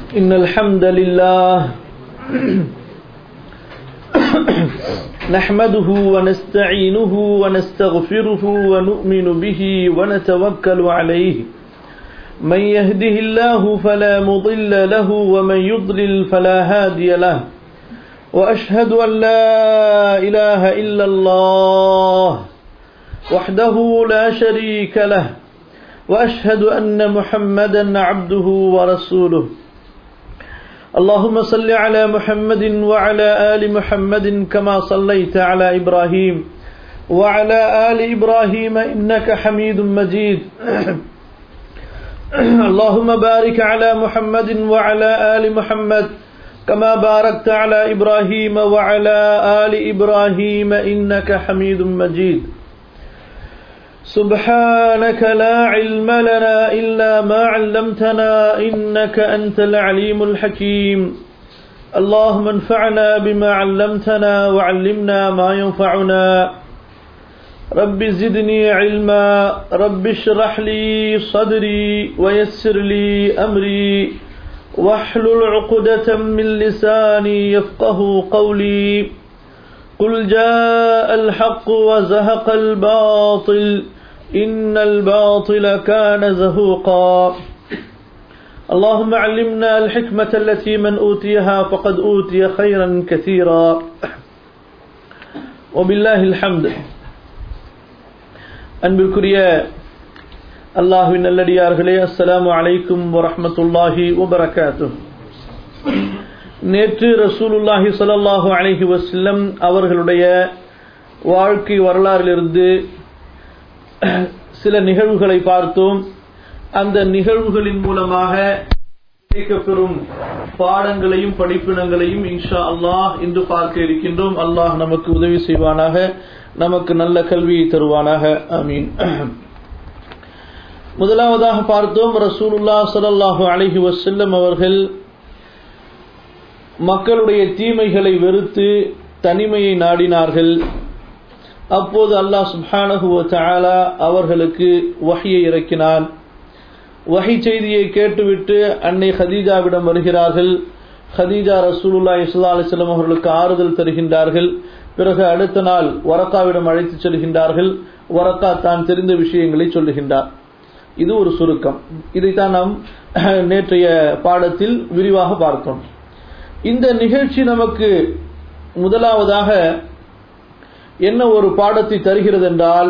إن الحمد لله نحمده ونستعينه ونستغفره ونؤمن به ونتوكل عليه من يهده الله فلا مضل له ومن يضلل فلا هادي له وأشهد أن لا إله إلا الله وحده لا شريك له وأشهد أن محمدا عبده ورسوله اللهم صل على محمد وعلى آل محمد كما صليت على إبراهيم وعلى آل إبراهيم إنك حميد مجيد اللهم بارك على محمد وعلى آل محمد كما باركت على إبراهيم وعلى آل إبراهيم إنك حميد مجيد سبحانك لا علم لنا إلا ما علمتنا إنك أنت العليم الحكيم اللهم انفعنا بما علمتنا وعلمنا ما ينفعنا رب زدني علما رب اشرح لي صدري ويسر لي أمري واحلل عقدة من لساني يفقه قولي قل جاء الحق وزهق الباطل إن الباطل كان زهوقا اللهم علمنا الحكمة التي من أوتيها فقد أوتي خيرا كثيرا وبالله الحمد அன்பிற்குரிய அல்லாஹுவின் நல்லடியார்களே அஸ்ஸலாமு அலைக்கும் வரஹமத்துல்லாஹி வபரகாத்து நேற்று ரசூலுல்லாஹி சல்லாஹூ அலஹி வஸ்லம் அவர்களுடைய வாழ்க்கை வரலாறிலிருந்து சில நிகழ்வுகளை பார்த்தோம் அந்த நிகழ்வுகளின் மூலமாக கிடைக்கப்பெறும் பாடங்களையும் படிப்பினங்களையும் இன்ஷா அல்லாஹ் இன்று பார்க்க இருக்கின்றோம் அல்லாஹ் நமக்கு உதவி செய்வானாக நமக்கு நல்ல கல்வியை தருவானாக அமீன் முதலாவதாக பார்த்தோம் ரசூலுல்லா சல்லாஹூ அலஹி வசல்லம் அவர்கள் மக்களுடைய தீமைகளை வெறுத்து தனிமையை நாடினார்கள் அப்போது அல்லாஹ் சுப்ஹானஹுவ தாலா அவர்களுக்கு வகையை இறக்கினான் வகை செய்தியை கேட்டுவிட்டு அன்னை ஹதீஜாவிடம் வருகிறார்கள் ஹதீஜா ரசூலுல்லா இஸ்லா அலிஸ்லாம் அவர்களுக்கு ஆறுதல் தருகின்றார்கள் பிறகு அடுத்த நாள் வரக்காவிடம் அழைத்து செல்கின்றார்கள் வரக்கா தான் தெரிந்த விஷயங்களை சொல்லுகின்றார் இது ஒரு சுருக்கம் இதைத்தான் நாம் நேற்றைய பாடத்தில் விரிவாக பார்த்தோம் இந்த நிகழ்ச்சி நமக்கு முதலாவதாக என்ன ஒரு பாடத்தை தருகிறது என்றால்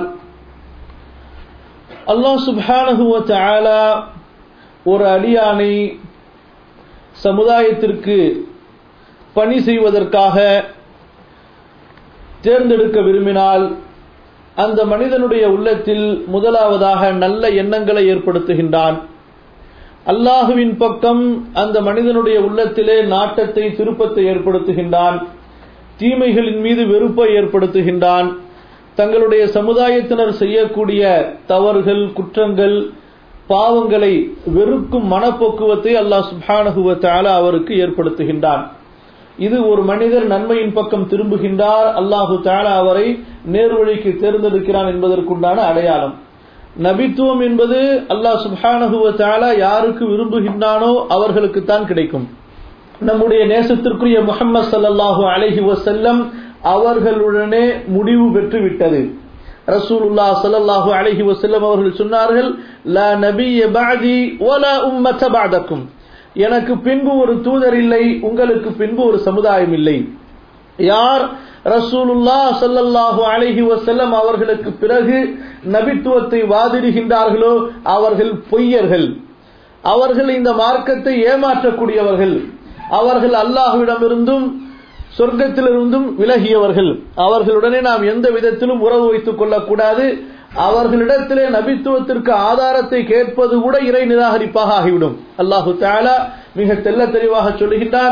அல்லாஹ் சுபானகுவ ஆலா ஒரு அடியானை சமுதாயத்திற்கு பணி செய்வதற்காக தேர்ந்தெடுக்க விரும்பினால் அந்த மனிதனுடைய உள்ளத்தில் முதலாவதாக நல்ல எண்ணங்களை ஏற்படுத்துகின்றான் அல்லாஹுவின் பக்கம் அந்த மனிதனுடைய உள்ளத்திலே நாட்டத்தை திருப்பத்தை ஏற்படுத்துகின்றான் தீமைகளின் மீது வெறுப்பை ஏற்படுத்துகின்றான் தங்களுடைய சமுதாயத்தினர் செய்யக்கூடிய தவறுகள் குற்றங்கள் பாவங்களை வெறுக்கும் மனப்போக்குவத்தை அல்லாஹ் சுபானகுவத்தால அவருக்கு ஏற்படுத்துகின்றான் இது ஒரு மனிதர் நன்மையின் பக்கம் திரும்புகின்றார் அல்லாஹு தாலா அவரை நேர்வழிக்கு தேர்ந்தெடுக்கிறான் என்பதற்குண்டான அடையாளம் நபித்துவம் என்பது அல்லாஹ் சுபானகுவ தாலா யாருக்கு விரும்புகின்றானோ அவர்களுக்கு தான் கிடைக்கும் நம்முடைய நேசத்திற்குரிய முகமது சல்லாஹூ அலஹி வசல்லம் அவர்களுடனே முடிவு பெற்று விட்டது ரசூலுல்லா சல்லாஹூ அலஹி வசல்லம் அவர்கள் சொன்னார்கள் லா நபிய பாதி ஒலா உம்மத பாதக்கும் எனக்கு பின்பு ஒரு தூதர் இல்லை உங்களுக்கு பின்பு ஒரு சமுதாயம் இல்லை யார் ரசூலுல்லா சல்லல்லாஹு அலஹி வசல்லம் அவர்களுக்கு பிறகு நபித்துவத்தை வாதிடுகின்றார்களோ அவர்கள் பொய்யர்கள் அவர்கள் இந்த மார்க்கத்தை ஏமாற்றக்கூடியவர்கள் அவர்கள் அல்லாஹுவிடமிருந்தும் சொர்க்கத்திலிருந்தும் விலகியவர்கள் அவர்களுடனே நாம் எந்த விதத்திலும் உறவு வைத்துக் கொள்ளக்கூடாது அவர்களிடத்திலே நபித்துவத்திற்கு ஆதாரத்தை கேட்பது கூட இறை நிராகரிப்பாக ஆகிவிடும் அல்லாஹு தாலா மிக தெல்ல தெளிவாக சொல்லுகின்றான்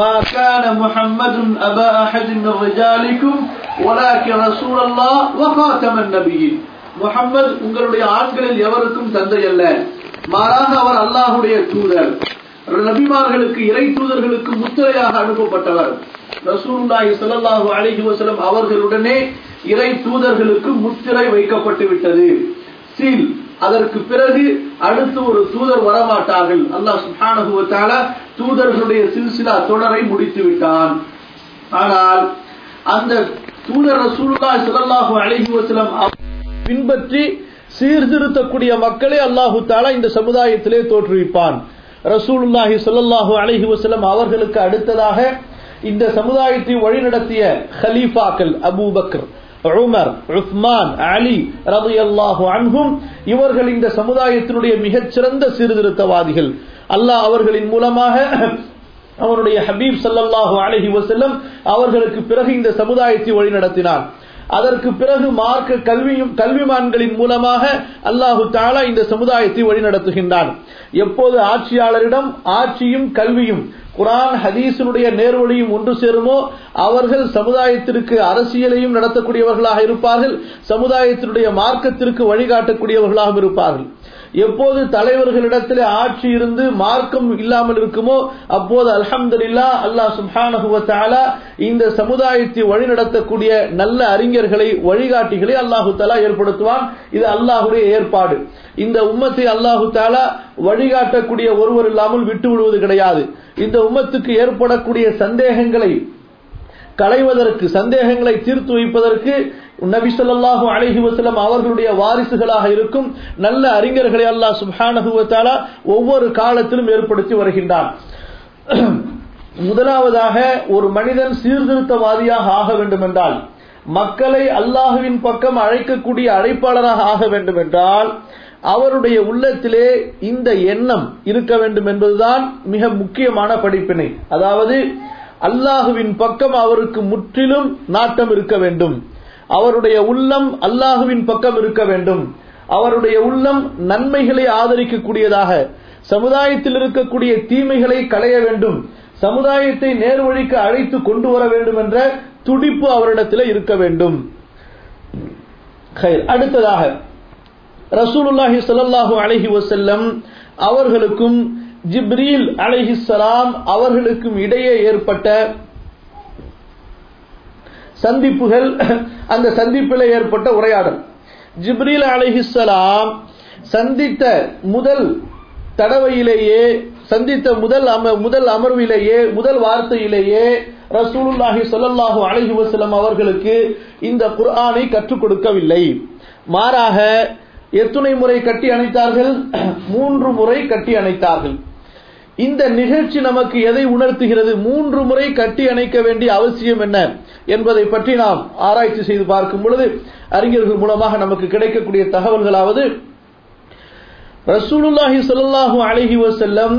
முகம்மது உங்களுடைய ஆண்களில் எவருக்கும் தந்தை அல்ல மாறாக அவர் அல்லாஹுடைய தூதர் நபிமார்களுக்கு இறை தூதர்களுக்கு முத்திரையாக அனுப்பப்பட்டவர் ரசூலுல்லாஹி ஸல்லல்லாஹு அலைஹி வஸல்லம் அவர்களுடனே இறை தூதர்களுக்கு முத்திரை வைக்கப்பட்டு விட்டது சீல் அதற்கு பிறகு அடுத்து ஒரு தூதர் வரமாட்டார்கள் அல்லாஹ் சுப்ஹானஹு வ தஆலா தூதர்களுடைய சில்சிலா தொடரை முடித்து விட்டான் ஆனால் அந்த தூதர் ரசூலுல்லாஹி ஸல்லல்லாஹு அலைஹி வஸல்லம் பின்பற்றி சீர்திருத்தக்கூடிய மக்களை அல்லாஹு தாலா இந்த சமுதாயத்திலே தோற்றுவிப்பான் ரசூலுல்லாஹி ஸல்லல்லாஹு அலைஹி வஸல்லம் அவர்களுக்கு அடுத்ததாக இந்த சமுதாயத்தை வழிநடத்திய ஹலீஃபாக்கள் அபூபக்கர் உமர் உஸ்மான் அலி ரலியல்லாஹு அன்ஹும் இவர்கள் இந்த சமுதாயத்தினுடைய மிகச்சிறந்த சீர்திருத்தவாதிகள் அல்லாஹ் அவர்களின் மூலமாக அவனுடைய ஹபீப் ஸல்லல்லாஹு அலைஹி வஸல்லம் அவர்களுக்கு பிறகு இந்த சமுதாயத்தை வழிநடத்தினான் அதற்கு பிறகு மார்க்க கல்வியும் கல்விமான்களின் மூலமாக அல்லாஹு தாலா இந்த சமுதாயத்தை வழிநடத்துகின்றான் எப்போது ஆட்சியாளரிடம் ஆட்சியும் கல்வியும் குரான் ஹதீஸினுடைய நேர்வழியும் ஒன்று சேருமோ அவர்கள் சமுதாயத்திற்கு அரசியலையும் நடத்தக்கூடியவர்களாக இருப்பார்கள் சமுதாயத்தினுடைய மார்க்கத்திற்கு வழிகாட்டக்கூடியவர்களாகவும் இருப்பார்கள் எப்போது தலைவர்களிடத்தில் ஆட்சி இருந்து மார்க்கம் இல்லாமல் இருக்குமோ அப்போது அல்ஹம்துலில்லா அல்லாஹ் சுப்ஹானஹு வ தஆலா இந்த சமுதாயத்தை வழிநடத்தக்கூடிய நல்ல அறிஞர்களை வழிகாட்டிகளை அல்லாஹு தஆலா ஏற்படுத்துவான் இது அல்லாஹ்வுடைய ஏற்பாடு இந்த உம்மத்தை அல்லாஹு தாலா வழிகாட்டக்கூடிய ஒருவர் இல்லாமல் விட்டு விடுவது கிடையாது இந்த உம்மத்துக்கு ஏற்படக்கூடிய சந்தேகங்களை களைவதற்கு சந்தேகங்களை தீர்த்து வைப்பதற்கு நபி ஸல்லல்லாஹு அலைஹி வஸல்லம் அவர்களுடைய வாரிசுகளாக இருக்கும் நல்ல அறிஞர்களை அல்லாஹ் சுப்ஹானஹு வ தஆலா ஒவ்வொரு காலத்திலும் ஏற்படுத்தி வருகின்றான் முதலாவதாக ஒரு மனிதன் சீர்திருத்தவாதியாக ஆக வேண்டும் என்றால் மக்களை அல்லாஹுவின் பக்கம் அழைக்கக்கூடிய அழைப்பாளராக ஆக வேண்டும் என்றால் அவருடைய உள்ளத்திலே இந்த எண்ணம் இருக்க வேண்டும் என்பதுதான் மிக முக்கியமான படிப்பினை அதாவது அல்லாஹுவின் பக்கம் அவருக்கு முற்றிலும் நாட்டம் இருக்க வேண்டும் அவருடைய உள்ளம் அல்லாஹுவின் பக்கம் இருக்க வேண்டும் அவருடைய உள்ளம் நன்மைகளை ஆதரிக்கக்கூடியதாக சமுதாயத்தில் இருக்கக்கூடிய தீமைகளை களைய வேண்டும் சமுதாயத்தை நேர்வழிக்கு அழைத்து கொண்டு வர வேண்டும் என்ற துடிப்பு அவரிடத்தில் இருக்க வேண்டும் அடுத்ததாக ரசூலுல்லாஹி ஸல்லல்லாஹு அலைஹி வஸல்லம் அவர்களுக்கும் ஜிப்ரீல் அலைஹிஸ்ஸலாம் அவர்களுக்கும் இடையே ஏற்பட்ட சந்திப்புகள் அந்த சந்திப்பில் ஏற்பட்ட உரையாடல் ஜிப்ரீல் அலைஹிஸ்ஸலாம் சந்தித்த முதல் தடவையிலேயே சந்தித்த முதல் அம முதல் அமர்விலேயே முதல் வார்த்தையிலேயே ரசூலுல்லாஹி ஸல்லல்லாஹு அலைஹி வஸல்லம் அவர்களுக்கு இந்த குர்ஆனை கற்றுக் கொடுக்கவில்லை மாறாக எத்துணை முறை கட்டி அணைத்தார்கள் மூன்று முறை கட்டி அணைத்தார்கள் இந்த நிகழ்ச்சி நமக்கு எதை உணர்த்துகிறது மூன்று முறை கட்டி அணைக்க வேண்டிய அவசியம் என்ன என்பதை பற்றி நாம் ஆராய்ச்சி செய்து பார்க்கும் பொழுது அறிஞர்கள் மூலமாக நமக்கு கிடைக்கக்கூடிய தகவல்களாவது ரசூலுல்லாஹி ஸல்லல்லாஹு அலைஹி வஸல்லம்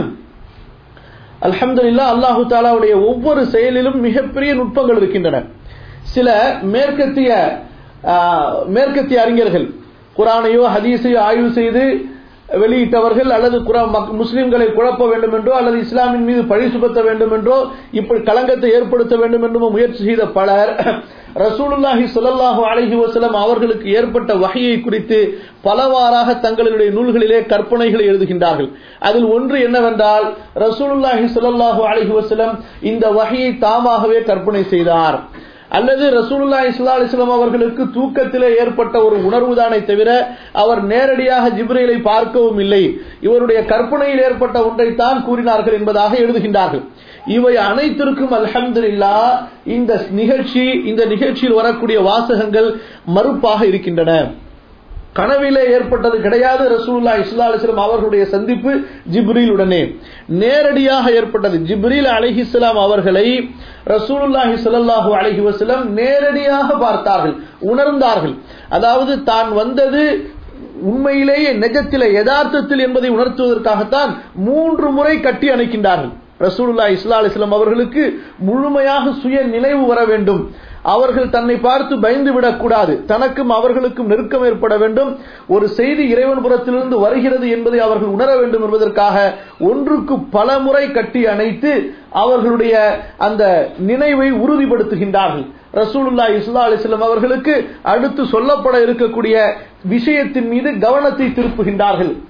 அல்ஹம்துலில்லா அல்லாஹு தாலாவுடைய ஒவ்வொரு செயலிலும் மிகப்பெரிய நுட்பங்கள் இருக்கின்றன சில மேற்கத்திய மேற்கத்திய அறிஞர்கள் குரானையோ ஹதீஸையோ ஆய்வு செய்து வெளியிட்டவர்கள் அல்லது முஸ்லிம்களை குழப்ப வேண்டும் என்றோ அல்லது இஸ்லாமின் மீது பழி சுமத்த வேண்டும் என்றோ இப்படி களங்கத்தை ஏற்படுத்த வேண்டும் என்றோ முயற்சி செய்த பலர் ரசூலுல்லாஹி சொல்லல்லாஹு அலஹி வசலம் அவர்களுக்கு ஏற்பட்ட வகையை குறித்து பலவாறாக தங்களுடைய நூல்களிலே கற்பனைகளை எழுதுகின்றார்கள் அதில் ஒன்று என்னவென்றால் ரசூலுல்லாஹி சொல்லல்லாஹு அலஹி வசலம் இந்த வகையை தாமாகவே கற்பனை செய்தார் அல்லது ரசூலுல்லா இஸ்லா அலிஸ்லாம் அவர்களுக்கு தூக்கத்திலே ஏற்பட்ட ஒரு உணர்வுதானே தவிர அவர் நேரடியாக ஜிப்ரீலை பார்க்கவும் இல்லை இவருடைய கற்பனையில் ஏற்பட்ட ஒன்றைத்தான் கூறினார்கள் என்பதாக எழுதுகின்றார்கள் இவை அனைத்திற்கும் அல்ஹம்துல்லா இந்த நிகழ்ச்சி இந்த நிகழ்ச்சியில் வரக்கூடிய வாசகங்கள் மறுப்பாக இருக்கின்றன கனவிலே ஏற்பட்டது கிடையாது ரசூல்லா இஸ்லா அலிஸ்லாம் அவர்களுடைய சந்திப்பு ஜிப்ரீல் உடனே நேரடியாக ஏற்பட்டது ஜிப்ரீல் அலிஹிஸ்லாம் அவர்களை ரசூலுல்லாஹி ஸல்லல்லாஹு அலைஹி வஸல்லம் நேரடியாக பார்த்தார்கள் உணர்ந்தார்கள் அதாவது தான் வந்தது உண்மையிலேயே நிஜத்திலே யதார்த்தத்தில் என்பதை உணர்த்துவதற்காகத்தான் மூன்று முறை கட்டி அணைக்கின்றார்கள் ரசூலுல்லா இஸ்லா அலிஸ்லாம் அவர்களுக்கு முழுமையாக சுய நினைவு வர வேண்டும் அவர்கள் தன்னை பார்த்து பயந்து விடக்கூடாது தனக்கும் அவர்களுக்கும் நெருக்கம் ஏற்பட வேண்டும் ஒரு செய்தி இறைவன் புறத்திலிருந்து வருகிறது என்பதை அவர்கள் உணர வேண்டும் என்பதற்காக ஒன்றுக்கு பல முறை கட்டி அணைத்து அவர்களுடைய அந்த நினைவை உறுதிப்படுத்துகின்றார்கள் ரசூலுல்லா இஸ்லா அலிஸ்லாம் அவர்களுக்கு அடுத்து சொல்லப்பட இருக்கக்கூடிய விஷயத்தின் மீது கவனத்தை திருப்புகின்றார்கள்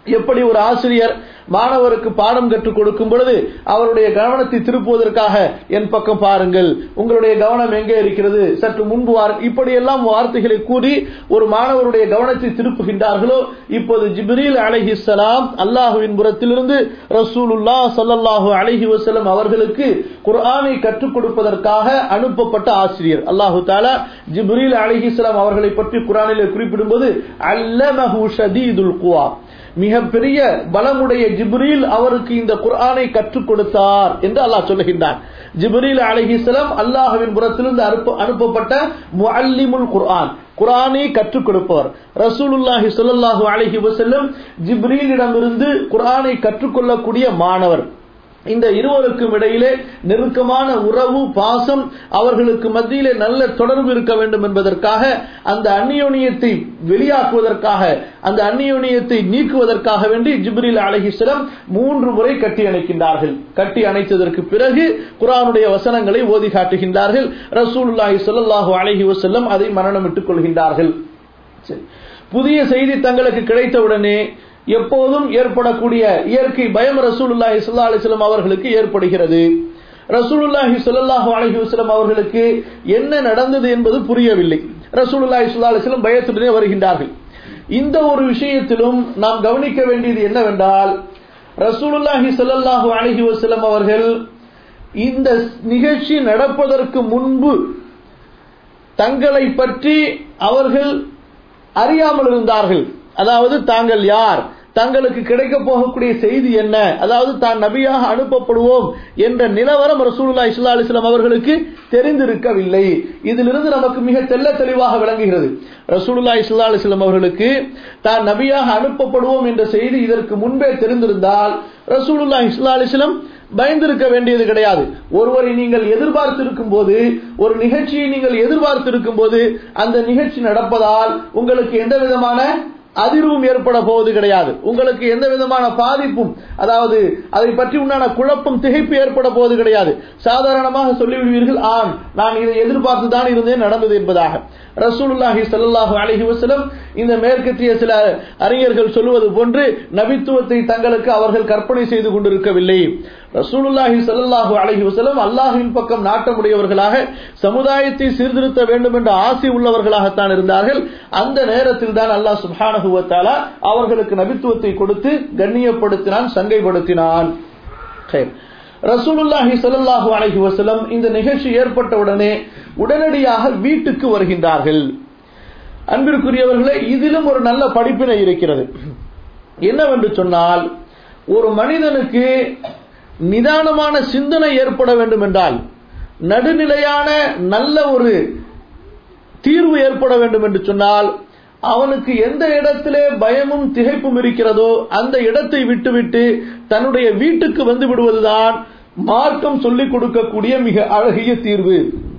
எப்படி ஒரு ஆசிரியர் மாணவருக்கு பாடம் கற்றுக் கொடுக்கும் பொழுது அவருடைய கவனத்தை திருப்புவதற்காக என் பக்கம் பாருங்கள் உங்களுடைய கவனம் எங்கே இருக்கிறது சற்று முன்பு வாருங்கள் இப்படியெல்லாம் வார்த்தைகளை கூறி ஒரு மாணவருடைய கவனத்தை திருப்புகின்றார்களோ இப்போது ஜிப்ரீல் அலைஹிஸ்ஸலாம் அல்லாஹுவின் புறத்திலிருந்து ரசூலுல்லா ஸல்லல்லாஹு அலைஹி வஸல்லம் அவர்களுக்கு குர்ஆனை கற்றுக் கொடுப்பதற்காக அனுப்பப்பட்ட ஆசிரியர் அல்லாஹு தாலா ஜிப்ரீல் அலைஹிஸ்ஸலாம் அவர்களை பற்றி குர்ஆனிலே குறிப்பிடும்போது அல்லமஹு ஷதீதுல் குவா மிகப்பெரிய பலமுடைய ஜிப்ரீல் அவருக்கு இந்த குர்ஆனை கற்றுக் கொடுத்தார் என்று அல்லாஹ் சொல்லுகின்றான் ஜிப்ரீல் அலைஹிஸ்ஸலாம் அல்லாஹ்வின் புறத்திலிருந்து அனுப்ப- அனுப்பப்பட்ட முஅல்லிமுல் குர்ஆன் குர்ஆனை கற்றுக் கொடுப்பவர் ரசூலுல்லாஹி ஸல்லல்லாஹு அலைஹி வஸல்லம் ஜிப்ரீலிடமிருந்து குர்ஆனை கற்றுக்கொள்ளக்கூடிய மாணவர் இந்த இருவருக்கும் இடையிலே நெருக்கமான உறவு பாசம் அவர்களுக்கு மத்தியிலே நல்ல தொடர்பு இருக்க வேண்டும் என்பதற்காக அந்த அந்நியோனியத்தை வெளியாக்குவதற்காக அந்த அந்நியோனியத்தை நீக்குவதற்காக வேண்டி ஜிப்ரில் அலைஹிஸ்ஸலாம் மூன்று முறை கட்டி அணைக்கின்றார்கள் கட்டி அணைத்ததற்கு பிறகு குர்ஆனுடைய வசனங்களை ஓதி காட்டுகின்றார்கள் ரசூலுல்லாஹி ஸல்லல்லாஹு அலைஹி வஸல்லம் அதை மரணமிட்டுக் கொள்கின்றார்கள் சரி. புதிய செய்தி தங்களுக்கு கிடைத்தவுடனே எப்போதும் ஏற்படக்கூடிய இயற்கை பயம் ரசூலுல்லாஹி ஸல்லல்லாஹு அலைஹி வஸல்லம் அவர்களுக்கு ஏற்படுகிறது ரசூலுல்லாஹி ஸல்லல்லாஹு அலைஹி வஸல்லம் அவர்களுக்கு என்ன நடந்தது என்பது புரியவில்லை ரசூலுல்லாஹி ஸல்லல்லாஹு அலைஹி வஸல்லம் பயத்துடனே வருகின்றார்கள் இந்த ஒரு விஷயத்திலும் நாம் கவனிக்க வேண்டியது என்னவென்றால் ரசூலுல்லாஹி ஸல்லல்லாஹு அலைஹி வஸல்லம் அவர்கள் இந்த நிகழ்ச்சி நடப்பதற்கு முன்பு தங்களை பற்றி அவர்கள் அறியாமல் இருந்தார்கள் அதாவது தாங்கள் யார் தங்களுக்கு கிடைக்க போகக்கூடிய செய்தி என்ன அதாவது தான் நபியாக அனுப்பப்படுவோம் என்ற நிலவரம் ரசூலுல்லாஹி ஸல்லல்லாஹு அலைஹி வஸல்லம் அவர்களுக்கு தெரிந்திருக்கவில்லை இதிலிருந்து நமக்கு மிக தெள்ள தெளிவாக விளங்குகிறது ரசூலுல்லாஹி ஸல்லல்லாஹு அலைஹி வஸல்லம் அவர்களுக்கு தான் நபியாக அனுப்பப்படுவோம் என்ற செய்தி இதற்கு முன்பே தெரிந்திருந்தால் ரசூலுல்லாஹி ஸல்லல்லாஹு அலைஹி வஸல்லம் பயந்திருக்க வேண்டியது கிடையாது ஒருவரை நீங்கள் எதிர்பார்த்திருக்கும் போது ஒரு நிகழ்ச்சியை நீங்கள் எதிர்பார்த்திருக்கும் போது அந்த நிகழ்ச்சி நடப்பதால் உங்களுக்கு எந்த விதமான அதிர்வும் ஏற்பட போவது கிடையாது உங்களுக்கு எந்த விதமான பாதிப்பும் அதாவது அதை பற்றி உண்டான குழப்பம் திகைப்பு ஏற்பட போவது கிடையாது சாதாரணமாக சொல்லிவிடுவீர்கள் ஆம் நான் இதை எதிர்பார்த்து தான் இருந்தேன் நடந்தது என்பதாக ரசூலுல்லாஹி ஸல்லல்லாஹு அலைஹி வஸல்லம் இந்த மேற்கத்திய சில அறிஞர்கள் சொல்லுவது போன்று நபித்துவத்தை தங்களுக்கு அவர்கள் கற்பனை செய்து கொண்டிருக்கவில்லை ரசூலுல்லாஹி ஸல்லல்லாஹு அலைஹி வஸல்லம் அல்லாஹ்வின் பக்கம் நாட்டமுடையவர்களாக சமுதாயத்தை சீர்திருத்த வேண்டும் என்ற ஆசை உள்ளவர்களாகத்தான் இருந்தார்கள் அந்த நேரத்தில் தான் அல்லாஹ் சுப்ஹானஹு வ தஆலா அவர்களுக்கு நபித்துவத்தை கொடுத்து கண்ணியப்படுத்தினான் சங்கைப்படுத்தினான் சரி. ரசூலுல்லாஹி ஸல்லல்லாஹு அலைஹி வஸல்லம் இந்த நிகழ்ச்சி ஏற்பட்ட உடனே உடனடியாக வீட்டுக்கு வருகின்றார்கள் அன்பிற்குரியவர்களே இதிலும் ஒரு நல்ல படிப்பினை இருக்கிறது என்னவென்று சொன்னால் ஒரு மனிதனுக்கு நிதானமான சிந்தனை ஏற்பட வேண்டும் என்றால் நடுநிலையான நல்ல ஒரு தீர்வு ஏற்பட வேண்டும் என்று சொன்னால் அவனுக்கு எந்த இடத்திலே பயமும் திகைப்பும் இருக்கிறதோ அந்த இடத்தை விட்டுவிட்டு தன்னுடைய வீட்டுக்கு வந்து விடுவதுதான் மார்க்கம் சொல்லிக் கொடுக்கக்கூடிய மிக அழகிய தீர்வு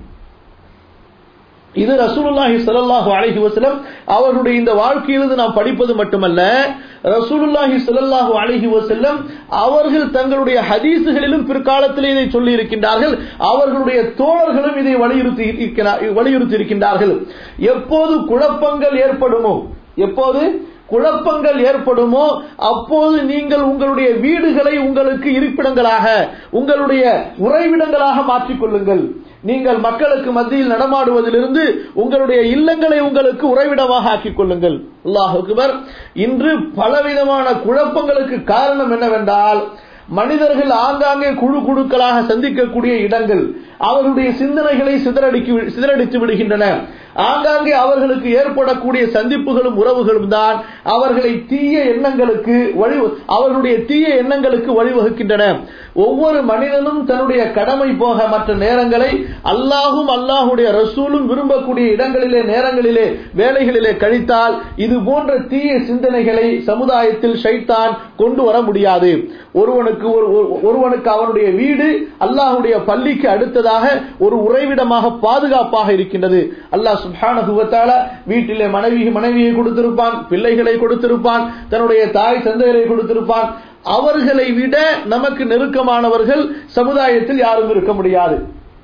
இது ரசூலுல்லாஹி ஸல்லல்லாஹு அலைஹி வஸல்லம் அவர்களுடைய இந்த வாழ்க்கையிலிருந்து நாம் படிப்பது மட்டுமல்ல ரசூலுல்லாஹி ஸல்லல்லாஹு அலைஹி வஸல்லம் அவர்கள் தங்களுடைய ஹதீஸுகளிலும் பிற்காலத்திலே இதை சொல்லி இருக்கின்றார்கள் அவர்களுடைய தோழர்களும் இதை வலியுறுத்தி இருக்கிறா- வலியுறுத்தி இருக்கின்றார்கள் எப்போது குழப்பங்கள் ஏற்படுமோ எப்போது குழப்பங்கள் ஏற்படுமோ அப்போது நீங்கள் உங்களுடைய வீடுகளை உங்களுக்கு இருப்பிடங்களாக உங்களுடைய உறைவிடங்களாக மாற்றிக்கொள்ளுங்கள் நீங்கள் மக்களுக்கு மத்தியில் நடமாடுவதிலிருந்து உங்களுடைய இல்லங்களை உங்களுக்கு உறைவிடமாக ஆக்கிக் கொள்ளுங்கள் அல்லாஹ் அக்பர் இன்று பலவிதமான குழப்பங்களுக்கு காரணம் என்னவென்றால் மனிதர்கள் ஆங்காங்கே குழு குழுக்களாக சந்திக்கக்கூடிய இடங்கள் அவர்களுடைய சிந்தனைகளை சிதறடிக்கு சிதறடித்து விடுகின்றன ஆங்காங்கே அவர்களுக்கு ஏற்படக்கூடிய சந்திப்புகளும் உறவுகளும் தான் அவர்களை தீய எண்ணங்களுக்கு வழி அவர்களுடைய தீய எண்ணங்களுக்கு வழிவகுக்கின்றன ஒவ்வொரு மனிதனும் தன்னுடைய கடமை போக மற்ற நேரங்களை அல்லாஹும் அல்லாஹுடைய ரசூலும் விரும்பக்கூடிய இடங்களிலே நேரங்களிலே வேலைகளிலே கழித்தால் இது போன்ற தீய சிந்தனைகளை சமுதாயத்தில் ஷைத்தான் கொண்டு வர முடியாது ஒருவனுக்கு ஒரு ஒரு- ஒருவனுக்கு அவனுடைய வீடு அல்லாஹுடைய பள்ளிக்கு அடுத்ததாக ஒரு உறைவிடமாக பாதுகாப்பாக இருக்கின்றது அல்லாஹ் சுப்ஹானஹு வ தஆலா வீட்டிலே மனைவி மனைவியை கொடுத்திருப்பான் பிள்ளைகளை கொடுத்திருப்பான் தன்னுடைய தாய் தந்தையரை கொடுத்திருப்பான் அவர்களை விட நமக்கு நெருக்கமானவர்கள் சமுதாயத்தில் யாரும் இருக்க முடியாது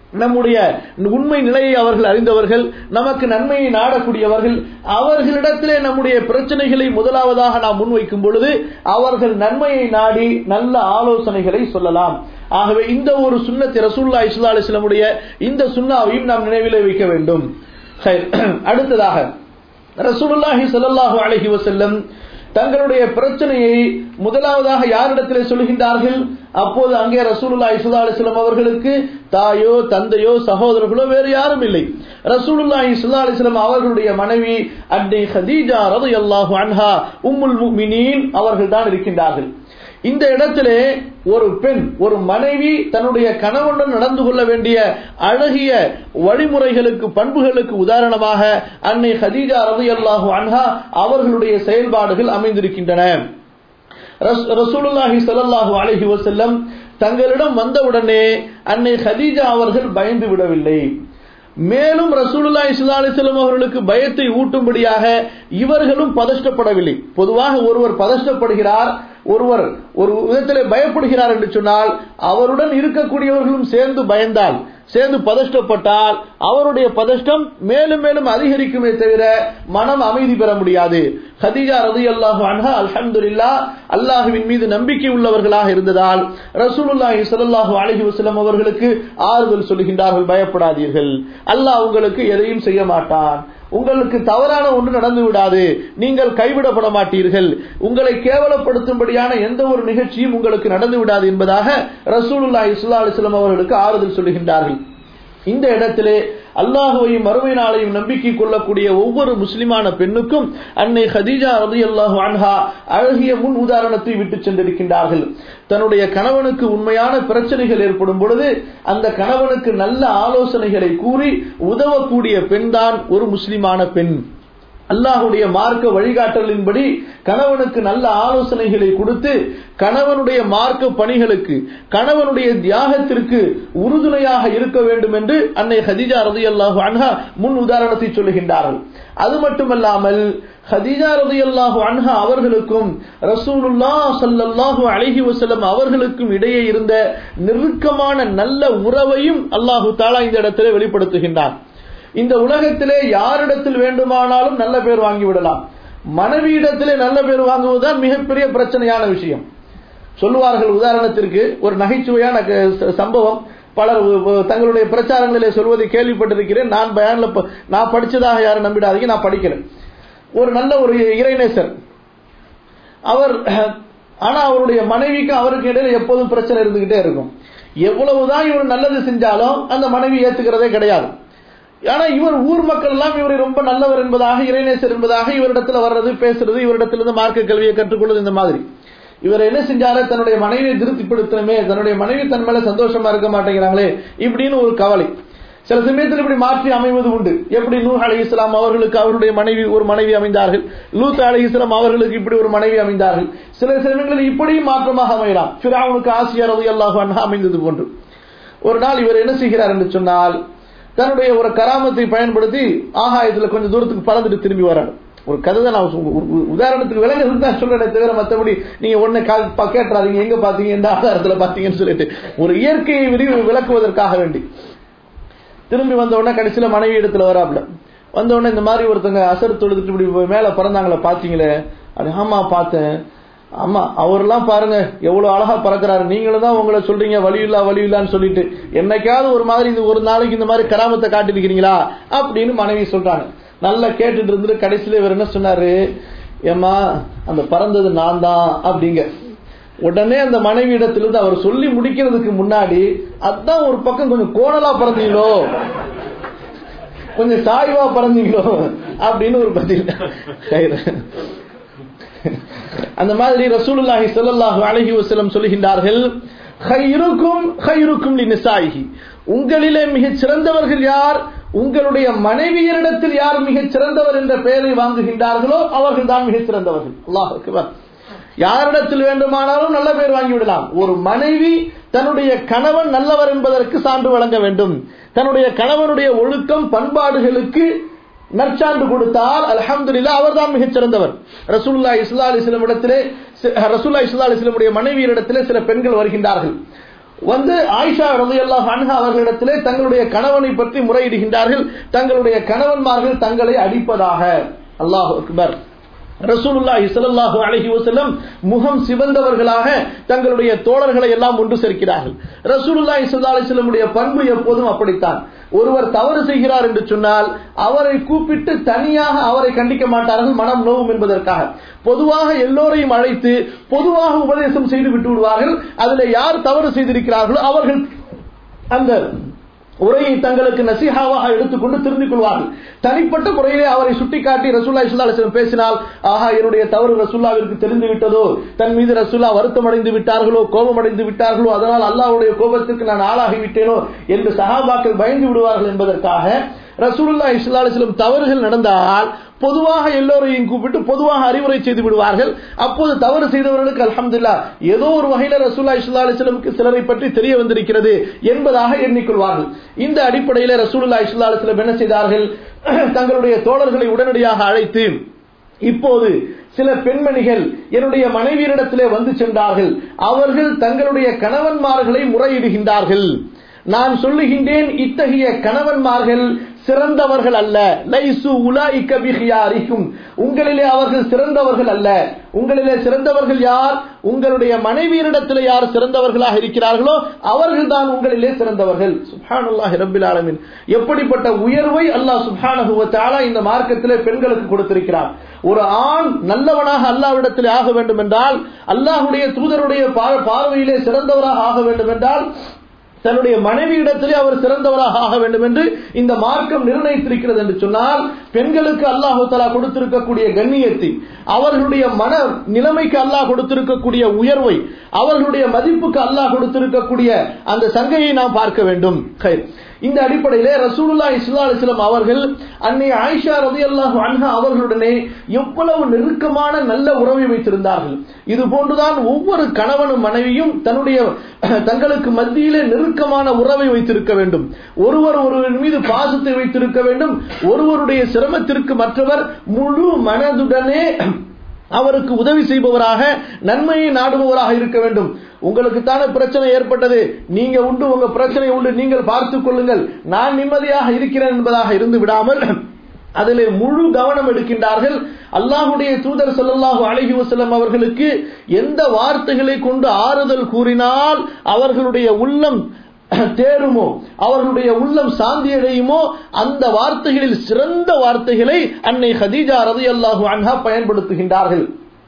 நம்முடைய உண்மை நிலையை அவர்கள் அறிந்தவர்கள் நமக்கு நன்மையை நாடக்கூடியவர்கள் அவர்களிடத்திலே நம்முடைய பிரச்சனைகளை முதலாவதாக நாம் முன்வைக்கும் பொழுது அவர்கள் நன்மையை நாடி நல்ல ஆலோசனைகளை சொல்லலாம் ஆகவே இந்த ஒரு சுண்ணத்தை ரசூல்லா இஸ்லா அலிஸ்லமுடைய இந்த சுண்ணாவையும் நாம் நினைவிலே வைக்க வேண்டும் அடுத்ததாக ரசூலுல்லாஹி ஸல்லல்லாஹு அலைஹி வஸல்லம் தங்களுடைய பிரச்சனையை முதலாவதாக யாரிடத்திலே சொல்கின்றார்கள் அப்போது அங்கே ரசூலுல்லா இஸ்லா அலிஸ்லாம் அவர்களுக்கு தாயோ தந்தையோ சகோதரர்களோ வேறு யாரும் இல்லை ரசூலுல்லா இஸ்லா அலிஸ்லாம் அவர்களுடைய மனைவி அன்னை ஹதீஜா ரது அல்லாஹு அன்ஹா உம்முல் முமினீன் அவர்கள் தான் இருக்கின்றார்கள் இந்த இடத்திலே ஒரு பெண் ஒரு மனைவி தன்னுடைய கணவனுடன் நடந்து கொள்ள வேண்டிய அழகிய வழிமுறைகளுக்கு பண்புகளுக்கு உதாரணமாக அன்னை ஹதீஜா ரவி அல்லாஹு அன்ஹா அவர்களுடைய செயல்பாடுகள் அமைந்திருக்கின்றன ரசூலுல்லாஹி ஸல்லல்லாஹு அலைஹி வஸல்லம் தங்களிடம் வந்தவுடனே அன்னை ஹதீஜா அவர்கள் பயந்து விடவில்லை மேலும் ரசூலுல்லா இஸ்லா அலிஸ்லாம் அவர்களுக்கு பயத்தை ஊட்டும்படியாக இவர்களும் பதஷ்டப்படவில்லை பொதுவாக ஒருவர் பதஷ்டப்படுகிறார் ஒருவர் ஒரு விதத்திலே பயப்படுகிறார் என்று சொன்னால் அவருடன் இருக்கக்கூடியவர்களும் சேர்ந்து பயந்தால் சேர்ந்து பதஷ்டப்பட்டால் அவருடைய பதஷ்டம் மேலும் மேலும் அதிகரிக்குமே தவிர மனம் அமைதி பெற முடியாது ஹதீஜா ரதி அல்லாஹு அன்ஹா அல்ஹம்துலில்லா அல்லாஹுவின் மீது நம்பிக்கை உள்ளவர்களாக இருந்ததால் ரசூலுல்லாஹி ஸல்லல்லாஹு அலைஹி வஸல்லம் அவர்களுக்கு ஆறுதல் சொல்லுகின்றார்கள் பயப்படாதீர்கள் அல்லாஹ் உங்களுக்கு எதையும் செய்ய மாட்டான் உங்களுக்கு தவறான ஒன்று நடந்து விடாது நீங்கள் கைவிடப்பட மாட்டீர்கள் உங்களை கேவலப்படுத்தும்படியான எந்த ஒரு நிகழ்ச்சியும் உங்களுக்கு நடந்து விடாது என்பதாக ரசூலுல்லா இஸ்லா அலிஸ்லாம் அவர்களுக்கு ஆறுதல் சொல்லுகின்றார்கள் இந்த இடத்திலே அல்லாஹுவையும் மறுமை நாளையும் நம்பிக்கை கொள்ளக்கூடிய ஒவ்வொரு முஸ்லிமான பெண்ணுக்கும் அன்னை ஹதீஜா ரதி அல்லாஹு அன்ஹா அழகிய முன் உதாரணத்தை விட்டு சென்றிருக்கின்றார்கள் தன்னுடைய கணவனுக்கு உண்மையான பிரச்சனைகள் ஏற்படும் பொழுது அந்த கணவனுக்கு நல்ல ஆலோசனைகளை கூறி உதவக்கூடிய பெண்தான் ஒரு முஸ்லிமான பெண் அல்லாஹுடைய மார்க்க வழிகாட்டலின்படி கணவனுக்கு நல்ல ஆலோசனைகளை கொடுத்து கணவனுடைய மார்க்க பணிகளுக்கு கணவனுடைய தியாகத்திற்கு உறுதுணையாக இருக்க வேண்டும் என்று அன்னை ஹதிஜா ரதி அல்லாஹு அன்ஹா முன் உதாரணத்தை சொல்லுகின்றார்கள் அது மட்டுமல்லாமல் ஹதீஜா ரதி அல்லாஹு அன்ஹா அவர்களுக்கும் ரசூலுல்லா சல்லல்லாஹு அலஹி வசலம் அவர்களுக்கும் இடையே இருந்த நெருக்கமான நல்ல உறவையும் அல்லாஹு தாலா இந்த இடத்திலே வெளிப்படுத்துகின்றார் இந்த உலகத்திலே யாரிடத்தில் வேண்டுமானாலும் நல்ல பேர் வாங்கி விடலாம் மனைவியிடத்திலே நல்ல பேர் வாங்குவதுதான் மிகப்பெரிய பிரச்சனையான விஷயம் சொல்லுவார்கள் உதாரணத்திற்கு ஒரு நகைச்சுவையான சம்பவம் பலர் தங்களுடைய பிரச்சாரங்களிலே சொல்வதை கேள்விப்பட்டிருக்கிறேன் நான் பயான்ல நான் படிச்சதாக யாரும் நம்பிடாதீங்க நான் படிக்கிறேன் ஒரு நல்ல ஒரு இறைநேசர் அவர் ஆனா அவருடைய மனைவிக்கு அவருக்கு இடையில எப்போதும் பிரச்சனை இருந்துகிட்டே இருக்கும் எவ்வளவுதான் இவர் நல்லது செஞ்சாலும் அந்த மனைவி ஏத்துக்கிறதே கிடையாது ஆனா இவர் ஊர் மக்கள் எல்லாம் இவரை ரொம்ப நல்லவர் என்பதாக இறைநேசர் என்பதாக இவரிடத்துல வர்றது பேசுறது இவரிடத்திலிருந்து மார்க்க கல்வியை கற்றுக்கொள்வது இந்த மாதிரி இவர் என்ன செஞ்சாரு தன்னுடைய மனைவியை திருப்திப்படுத்தணுமே தன்னுடைய மனைவி தன் மேல சந்தோஷமா இருக்க மாட்டேங்கிறாங்களே இப்படின்னு ஒரு கவலை சில சமயத்தில் இப்படி மாற்றி அமைவது உண்டு எப்படி நூ அலி இஸ்லாம் அவர்களுக்கு அவருடைய மனைவி ஒரு மனைவி அமைந்தார்கள் லூத் அலி இஸ்லாம் அவர்களுக்கு இப்படி ஒரு மனைவி அமைந்தார்கள் சில சமயங்களில் இப்படியும் மாற்றமாக அமையலாம் ஃபிராவுனுக்கு ஆசியர் ரவி அல்லாஹு அன்ஹா அமைந்தது போன்று ஒரு நாள் இவர் என்ன செய்கிறார் என்று சொன்னால் தன்னுடைய ஒரு கராமத்தை பயன்படுத்தி ஆகாயத்துல கொஞ்சம் தூரத்துக்கு பறந்துட்டு திரும்பி வராரு ஒரு கதை தான் நான் உதாரணத்துக்கு விலங்கு தான் சொல்றேன் தவிர மற்றபடி நீங்க ஒன்னு கேட்டுறாதீங்க எங்க பாத்தீங்க எந்த ஆதாரத்துல பாத்தீங்கன்னு சொல்லிட்டு ஒரு இயற்கையை விரிவு விளக்குவதற்காக வேண்டி திரும்பி வந்த உடனே கடைசியில மனைவி இடத்துல வராப்ல வந்த உடனே இந்த மாதிரி ஒருத்தங்க அசர் தொழுதுட்டு இப்படி மேல பறந்தாங்களே பாத்தீங்களே அது ஆமா பார்த்தேன் ஆமா அவரெல்லாம் பாருங்க எவ்வளவு அழகா பறக்கிறாரு நீங்களும் தான் உங்களை சொல்றீங்க வலியில்லா வலியில்லான்னு சொல்லிட்டு என்னைக்காவது ஒரு மாதிரி இந்த ஒரு நாளைக்கு இந்த மாதிரி கராமத்தை காட்டிருக்கிறீங்களா அப்படின்னு மனைவி சொல்றாங்க நல்லா கேட்டுட்டு இருந்துட்டு கடைசியில இவர் என்ன சொன்னாரு ஏமா அந்த பறந்தது நான் தான் அப்படிங்க உடனே அந்த மனைவி இடத்திலிருந்து அவர் சொல்லி முடிக்கிறதுக்கு முன்னாடி அதான் ஒரு பக்கம் கொஞ்சம் கோணலா பறந்தீங்களோ கொஞ்சம் சாய்வா பறந்தீங்களோ அப்படின்னு ஒரு பதில் அந்த மாதிரி ரசூலுல்லாஹி ஸல்லல்லாஹு அலைஹி வஸல்லம் சொல்லுகின்றார்கள் خيركم خيركم لنسائه உங்களிலே மிகச் சிறந்தவர்கள் யார் உங்களுடைய மனைவியரிடத்தில் யார் மிகச் சிறந்தவர் என்ற பெயரை வாங்குகின்றார்களோ அவர்கள் தான் மிகச் சிறந்தவர்கள் அல்லாஹ் அக்பர் யாரிடத்தில் வேண்டுமானாலும் நல்ல பெயர் வாங்கிவிடலாம் ஒரு மனைவி தன்னுடைய கணவன் நல்லவர் என்பதற்கு சான்று வழங்க வேண்டும் தன்னுடைய கணவனுடைய ஒழுக்கம் பண்பாடுகளுக்கு நற்சான்று கொடுத்தால் அலமதுல்லா அவர் தான் மிகச் சிறந்தவர் ரசூல்லா இஸ்லா அலிஸ்லம் இடத்திலே ரசூல்லா இஸ்லா அலிஸ்லமுடைய மனைவியரிடத்திலே சில பெண்கள் வருகின்றார்கள் வந்து ஆயிஷா ரலியல்லாஹு அன்ஹா அவர்களிடத்திலே தங்களுடைய கணவனை பற்றி முறையிடுகின்றார்கள் தங்களுடைய கணவன்மார்கள் தங்களை அடிப்பதாக அல்லாஹ் அக்பர் ரசூலுல்லாஹி ஸல்லல்லாஹு அலைஹி வஸல்லம் முகம் சிவந்தவர்களாக தங்களுடைய தோழர்களை எல்லாம் ஒன்று சேர்க்கிறார்கள் ரசூலுல்லாஹி ஸல்லல்லாஹு அலைஹி வஸல்லமுடைய பண்பு எப்போதும் அப்படித்தான் ஒருவர் தவறு செய்கிறார் என்று சொன்னால் அவரை கூப்பிட்டு தனியாக அவரை கண்டிக்க மாட்டார்கள் மனம் நோவும் என்பதற்காக பொதுவாக எல்லோரையும் அழைத்து பொதுவாக உபதேசம் செய்து விட்டு விடுவார்கள் அதில் யார் தவறு செய்திருக்கிறார்களோ அவர்கள் அந்த உரையை தங்களுக்கு நசிஹாவாக எடுத்துக்கொண்டு திருந்திக் கொள்வார்கள் தனிப்பட்ட முறையிலே அவரை சுட்டிக்காட்டி ரசூல்லா இஸ்லாலிஸ்லம் பேசினால் ஆஹா என்னுடைய தவறு ரசூல்லாவிற்கு தெரிந்து விட்டதோ தன் மீது ரசூல்லா வருத்தம் அடைந்து விட்டார்களோ கோபம் அடைந்து விட்டார்களோ அதனால் அல்லாஹ்வுடைய கோபத்திற்கு நான் ஆளாகி விட்டேனோ என்று சஹாபாக்கள் பயந்து விடுவார்கள் என்பதற்காக ரசூலுல்லா இஸ்லாலிஸ்லம் தவறுகள் நடந்தால் பொதுவாக எல்லோரையும் கூப்பிட்டு பொதுவாக அறிவுரை செய்து விடுவார்கள் அப்போது தவறு செய்தவர்களுக்கு அல்ஹம்துல்லா ஏதோ ஒரு வகையில ரசூல்லா இஸ்லா அலிஸ்லமுக்கு சிலரை பற்றி தெரிய வந்திருக்கிறது என்பதாக எண்ணிக்கொள்வார்கள் இந்த அடிப்படையில் ரசூலுல்லா இஸ்லா அலிஸ்லம் என்ன செய்தார்கள் தங்களுடைய தோழர்களை உடனடியாக அழைத்து இப்போது சில பெண்மணிகள் என்னுடைய மனைவியரிடத்திலே வந்து சென்றார்கள் அவர்கள் தங்களுடைய கணவன்மார்களை முறையிடுகின்றார்கள் நான் சொல்லுகின்றேன் இத்தகைய கணவன்மார்கள் சிறந்தவர்கள் அல்ல லைசு உலாய்க்க பிஹியாரிக்கும் உங்களிலே அவர்கள் சிறந்தவர்கள் அல்ல உங்களிலே சிறந்தவர்கள் யார் உங்களுடைய மனைவியரிடத்தில் யார் சிறந்தவர்களாக இருக்கிறார்களோ அவர்கள் தான் உங்களிலே சிறந்தவர்கள் சுப்ஹானுல்லாஹி ரப்பில் ஆலமீன் எப்படிப்பட்ட உயர்வை அல்லாஹ் சுப்ஹானஹு வ தஆலா இந்த மார்க்கத்திலே பெண்களுக்கு கொடுத்திருக்கிறார் ஒரு ஆண் நல்லவனாக அல்லாஹ்விடத்தில் ஆக வேண்டும் என்றால் அல்லாஹ்வுடைய தூதருடைய பார்வையிலே சிறந்தவராக ஆக வேண்டும் என்றால் தன்னுடைய மனைவியிடத்திலே அவர் சிறந்தவராக ஆக வேண்டும் என்று இந்த மார்க்கம் நிர்ணயித்திருக்கிறது என்று சொன்னால் பெண்களுக்கு அல்லாஹு தலா கொடுத்திருக்கக்கூடிய கண்ணியத்தை அவர்களுடைய மன நிலைமைக்கு அல்லாஹ் கொடுத்திருக்கக்கூடிய உயர்வை அவர்களுடைய மதிப்புக்கு அல்லாஹ் கொடுத்திருக்கக்கூடிய அந்த சங்கையை நாம் பார்க்க வேண்டும் இந்த அடிப்படையிலே ரசூலுல்லா இஸ்லா அலிஸ்லாம் அவர்கள் அன்னை ஆயிஷா ரதி அல்லாஹு அன்ஹா அவர்களுடனே எவ்வளவு நெருக்கமான நல்ல உறவை வைத்திருந்தார்கள் இது போன்றுதான் ஒவ்வொரு கணவனும் மனைவியும் தன்னுடைய தங்களுக்கு மத்தியிலே நெருக்கமான உறவை வைத்திருக்க வேண்டும் ஒருவர் ஒருவர் மீது பாசத்தை வைத்திருக்க வேண்டும் ஒருவருடைய சிரமத்திற்கு மற்றவர் முழு மனதுடனே அவருக்கு உதவி செய்பவராக நன்மையை நாடுபவராக இருக்க வேண்டும் உங்களுக்கு தானே பிரச்சனை ஏற்பட்டது நீங்க உண்டு உங்க பிரச்சனை உண்டு நீங்கள் பார்த்துக் கொள்ளுங்கள் நான் நிம்மதியாக இருக்கிறேன் என்பதாக இருந்து விடாமல் அதிலே முழு கவனம் எடுக்கின்றார்கள் அல்லாஹுடைய தூதர் சொல்லல்லாஹு அழகி வசலம் அவர்களுக்கு எந்த வார்த்தைகளை கொண்டு ஆறுதல் கூறினால் அவர்களுடைய உள்ளம் தேருமோ அவர்களுடைய உள்ளம் சாந்தி அடையுமோ அந்த வார்த்தைகளில் சிறந்த வார்த்தைகளை அன்னை ஹதீஜா ரதி அல்லாஹு அன்ஹா பயன்படுத்துகின்றார்கள்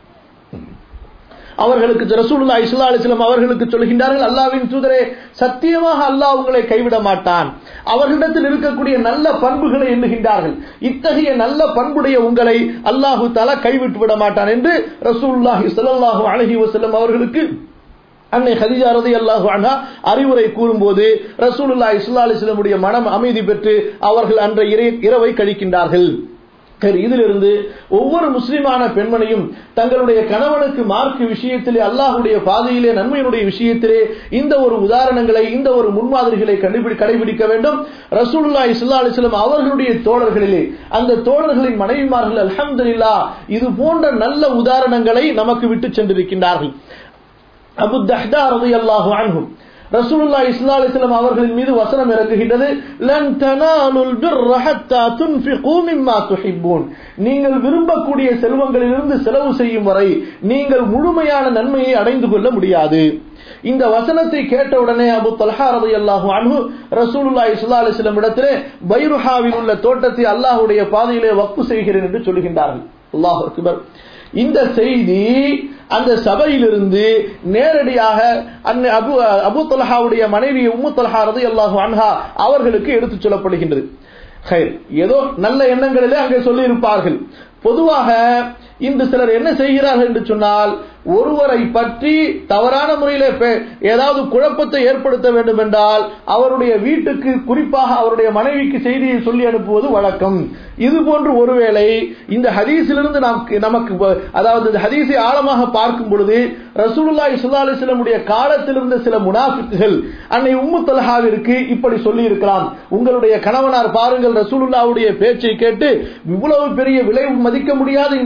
அவர்களுக்கு ரசூலுல்லா இஸ்லா அலிஸ்லாம் அவர்களுக்கு சொல்கின்றார்கள் அல்லாவின் தூதரே சத்தியமாக அல்லாஹ் உங்களை கைவிட மாட்டான் அவர்களிடத்தில் இருக்கக்கூடிய நல்ல பண்புகளை எண்ணுகின்றார்கள் இத்தகைய நல்ல பண்புடைய உங்களை அல்லாஹு தலா கைவிட்டு விட மாட்டான் என்று ரசூல்லாஹி சல்லாஹூ அலஹி வசல்லம் அவர்களுக்கு அன்னை ஹதிஜா ரதி அல்லாஹு அண்ணா அறிவுரை கூறும்போது ரசூலுல்லா இஸ்லா அலிஸ்லமுடைய மனம் அமைதி பெற்று அவர்கள் அன்றைய இரவை கழிக்கின்றார்கள் இதிலிருந்து ஒவ்வொரு முஸ்லிமான பெண்மணியும் தங்களுடைய கணவனுக்கு மார்க் விஷயத்திலே அல்லாஹுடைய பாதையிலே நன்மையினுடைய விஷயத்திலே இந்த ஒரு உதாரணங்களை இந்த ஒரு முன்மாதிரிகளை கடைபிடிக்க வேண்டும் ரசூலுல்லா இஸ்லா அலிஸ்லாம் அவர்களுடைய தோழர்களிலே அந்த தோழர்களின் மனைவிமார்கள் அலமதுல்லா இது போன்ற நல்ல உதாரணங்களை நமக்கு விட்டு சென்றிருக்கின்றார்கள் அபு தஹ்தா ரதி அல்லாஹு அன்ஹும் ரசூலுல்லா இஸ்லா அலிஸ்லாம் அவர்களின் மீது வசனம் இறங்குகின்றது லன் தனாலுல் பிர்ர ஹத்தா துன்ஃபிகு மிம்மா துஹிப்பூன் நீங்கள் விரும்பக்கூடிய செல்வங்களிலிருந்து செலவு செய்யும் வரை நீங்கள் முழுமையான நன்மையை அடைந்து கொள்ள முடியாது இந்த வசனத்தை கேட்டவுடனே அபு தல்ஹா ரதி அல்லாஹு அன்ஹு ரசூலுல்லா இஸ்லா அலிஸ்லாம் இடத்திலே பைருஹாவில் உள்ள தோட்டத்தை அல்லாஹுடைய பாதையிலே வக்ஃபு செய்கிறேன் என்று சொல்கின்றார்கள் அல்லாஹ் அக்பர் இந்த செய்தி அந்த சபையிலிருந்து நேரடியாக அபு அபு தொல்ஹாவுடைய மனைவி உம்மு தொல்ஹா ரதி அல்லாஹு அன்ஹா அவர்களுக்கு எடுத்துச் சொல்லப்படுகின்றது ஏதோ நல்ல எண்ணங்களிலே அங்கே சொல்லி இருப்பார்கள் பொதுவாக இன்று சிலர் என்ன செய்கிறார்கள் என்று சொன்னால் ஒருவரை பற்றி தவறான முறையில் ஏதாவது குழப்பத்தை ஏற்படுத்த வேண்டும் என்றால் அவருடைய வீட்டுக்கு குறிப்பாக அவருடைய மனைவிக்கு செய்தியை சொல்லி அனுப்புவது வழக்கம் இது போன்று ஒருவேளை இந்த ஹதீஸிலிருந்து நாம் நமக்கு அதாவது இந்த ஹதீஸை ஆழமாக பார்க்கும் பொழுது ரசூலுல்லா இஸ்லா அலிஸ்லமுடைய காலத்தில் இருந்த சில முனாஃபிக்குகள் அன்னை உம்மு தல்ஹாவிற்கு இப்படி சொல்லி இருக்கலாம் உங்களுடைய கணவனார் பாருங்கள் ரசூலுல்லாவுடைய பேச்சை கேட்டு இவ்வளவு பெரிய விலை மதிக்க முடியாத இந்த தோட்டத்தை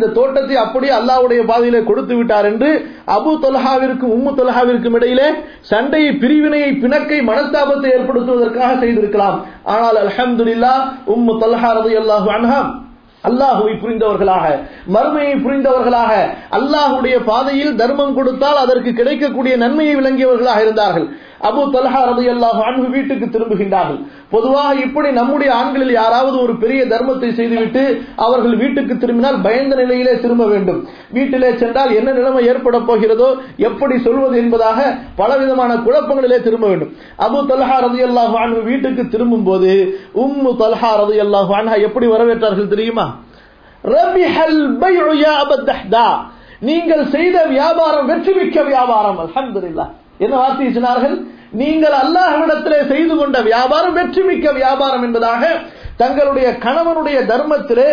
தர்மத்தை அப்படியே அல்லாஹ்வுடைய பாதையிலே கொடுத்து விட்டார் என்று அபு தொல்ஹாவிற்கும் உம்மு தொல்ஹாவிற்கும் இடையிலே சண்டையை பிரிவினையை பிணக்கை மனஸ்தாபத்தை ஏற்படுத்துவதற்காக செய்திருக்கலாம் ஆனால் அல்ஹம்துலில்லாஹ் உம்மு தொல்ஹா ரலியல்லாஹு அன்ஹா அல்லாஹுவை புரிந்தவர்களாக மறுமையை புரிந்தவர்களாக அல்லாஹுடைய பாதையில் தர்மம் கொடுத்தால் அதற்கு கிடைக்கக்கூடிய நன்மையை விளங்கியவர்களாக இருந்தார்கள் அபு தல்ஹா ரதி அல்லாஹு அன்பு வீட்டுக்கு திரும்புகின்றார்கள் பொதுவாக இப்படி நம்முடைய ஆண்களில் யாராவது ஒரு பெரிய தர்மத்தை செய்துவிட்டு அவர்கள் வீட்டுக்கு திரும்பினால் பயந்த நிலையிலே திரும்ப வேண்டும் வீட்டிலே சென்றால் என்ன நிலைமை ஏற்பட போகிறதோ எப்படி சொல்வது என்பதாக பலவிதமான குழப்பங்களிலே திரும்ப வேண்டும் அபு தல்ஹா ரதி அல்லாஹு அன்பு வீட்டுக்கு திரும்பும் போது உம்மு தல்ஹா ரதி அல்லாஹு அன்ஹா எப்படி வரவேற்றார்கள் தெரியுமா ரபிஹல் பைஉ யா அபத்தஹ்தா நீங்கள் செய்த வியாபாரம் வெற்றி மிக்க வியாபாரம் அல்ஹம்துலில்லாஹ் என்ன வார்த்தை சொன்னார்கள் நீங்கள் அல்லாஹ்விடத்திலே செய்து கொண்ட வியாபாரம் வெற்றி மிக்க வியாபாரம் என்பதாக தங்களுடைய கணவனுடைய தர்மத்திலே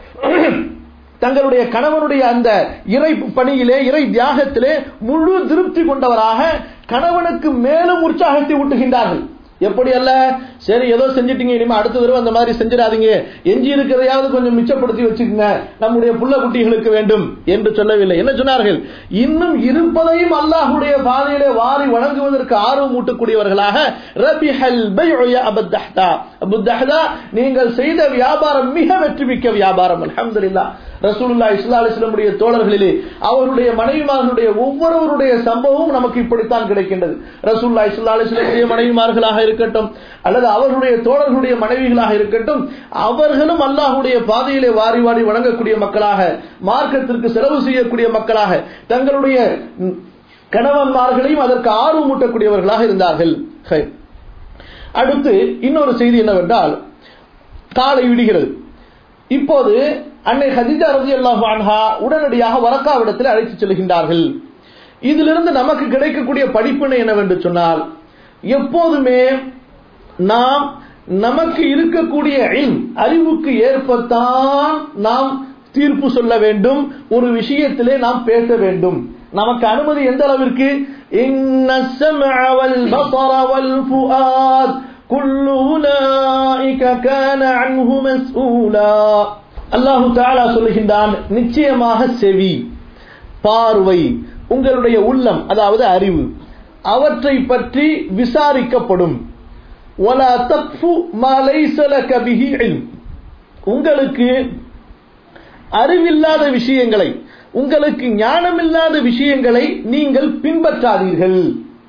தங்களுடைய கணவனுடைய அந்த இறை பணியிலே இறை தியாகத்திலே முழு திருப்தி கொண்டவராக கணவனுக்கு மேலும் உற்சாகத்தை ஊட்டுகின்றார்கள் எப்படி அல்ல சரி ஏதோ செஞ்சிட்டீங்க இனிமே அடுத்த தடவை அந்த மாதிரி செஞ்சிடாதீங்க எஞ்சி இருக்கிறதையாவது கொஞ்சம் மிச்சப்படுத்தி வச்சுக்கோங்க நம்முடைய புள்ள குட்டிகளுக்கு வேண்டும் என்று சொல்லவில்லை என்ன சொன்னார்கள் இன்னும் இருப்பதையும் அல்லாஹுடைய பாதையிலே வாரி வழங்குவதற்கு ஆர்வம் ஊட்டக்கூடியவர்களாக ரபிஹல் பைஉ அபத்தஹ்தா அபுத்தஹ்தா நீங்கள் செய்த வியாபாரம் மிக வெற்றி மிக்க வியாபாரம் அல்ஹம்துலில்லாஹ் ரசூலுல்லாஹி ஸல்லல்லாஹு அலைஹி வஸல்லமுடைய தோழர்களிலே அவருடைய மனைவிமார்களுடைய ஒவ்வொருவருடைய சம்பவமும் நமக்கு இப்படித்தான் கிடைக்கின்றது ரசூலுல்லாஹி ஸல்லல்லாஹு அலைஹி வஸல்லமுடைய மனைவிமார்களாக இருக்கட்டும் அல்லது அவர்களுடைய தோழர்களுடைய மனைவிகளாக இருக்கட்டும் அவர்களும் அல்லாஹ்வுடைய பாதையிலே வாரி வாரி வழங்கக்கூடிய மக்களாக மார்க்கத்திற்கு செலவு செய்யக்கூடிய மக்களாக தங்களுடைய கணவன்மார்களையும் அதற்கு ஆர்வமூட்டக்கூடியவர்களாக இருந்தார்கள் அடுத்து இன்னொரு செய்தி என்னவென்றால் காலை விடுகிறது இப்போது அன்னை ஹதிஜா ரதி அல்லாஹு அன்ஹா உடனடியாக வரக்காவிடத்தில் அழைத்து செல்கின்றார்கள் இதிலிருந்து நமக்கு கிடைக்கக்கூடிய படிப்பினை என்னவென்று சொன்னால் எப்போதுமே நாம் நமக்கு இருக்கக்கூடிய அறிவுக்கு ஏற்பத்தான் நாம் தீர்ப்பு சொல்ல வேண்டும் ஒரு விஷயத்திலே நாம் பேச வேண்டும் நமக்கு அனுமதி எந்த அளவிற்கு அல்லாஹு தாலா சொல்லுகின்றான் நிச்சயமாக செவி பார்வை உங்களுடைய உள்ளம் அதாவது அறிவு அவற்றை பற்றி விசாரிக்கப்படும் உங்களுக்கு அறிவில்லாத விஷயங்களை உங்களுக்கு ஞானமில்லாத விஷயங்களை நீங்கள் பின்பற்றாதீர்கள்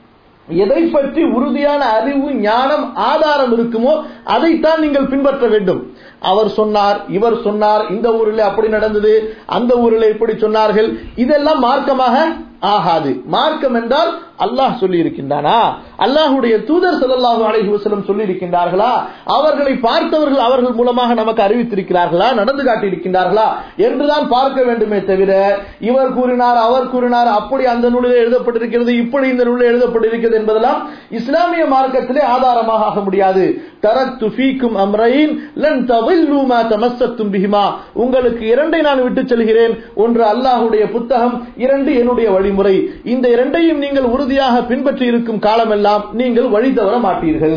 எதை பற்றி உறுதியான அறிவு ஞானம் ஆதாரம் இருக்குமோ அதைத்தான் நீங்கள் பின்பற்ற வேண்டும் அவர் சொன்னார் இவர் சொன்னார் இந்த ஊரில் அப்படி நடந்தது அந்த ஊரில் இப்படி சொன்னார்கள் இதெல்லாம் மார்க்கமாக ஆகாது மார்க்கம் என்றால் அல்லாஹ் சொல்லி இருக்கின்றானா அல்லாஹுடைய தூதர் சல்லாஹூ அலஹி வசலம் சொல்லி இருக்கின்றார்களா அவர்களை பார்த்தவர்கள் அவர்கள் மூலமாக நமக்கு அறிவித்திருக்கிறார்களா நடந்து காட்டியிருக்கின்றார்களா என்றுதான் பார்க்க வேண்டுமே தவிர இவர் கூறினார் அவர் கூறினார் அப்படி அந்த நூலில் எழுதப்பட்டிருக்கிறது இப்படி இந்த நூலில் எழுதப்பட்டிருக்கிறது என்பதெல்லாம் இஸ்லாமிய மார்க்கத்திலே ஆதாரமாக ஆக முடியாது தரத்து ஃபீக்கும் அம்ரைன் லன் தவில்லு மா தமஸ்ஸத்தும் பிஹிமா உங்களுக்கு இரண்டை நான் விட்டு செல்கிறேன் ஒன்று அல்லாஹ்வுடைய புத்தகம் இரண்டு என்னுடைய வழிமுறை இந்த இரண்டையும் நீங்கள் உறுதியாக பின்பற்றி இருக்கும் காலமெல்லாம் நீங்கள் வழி தவற மாட்டீர்கள்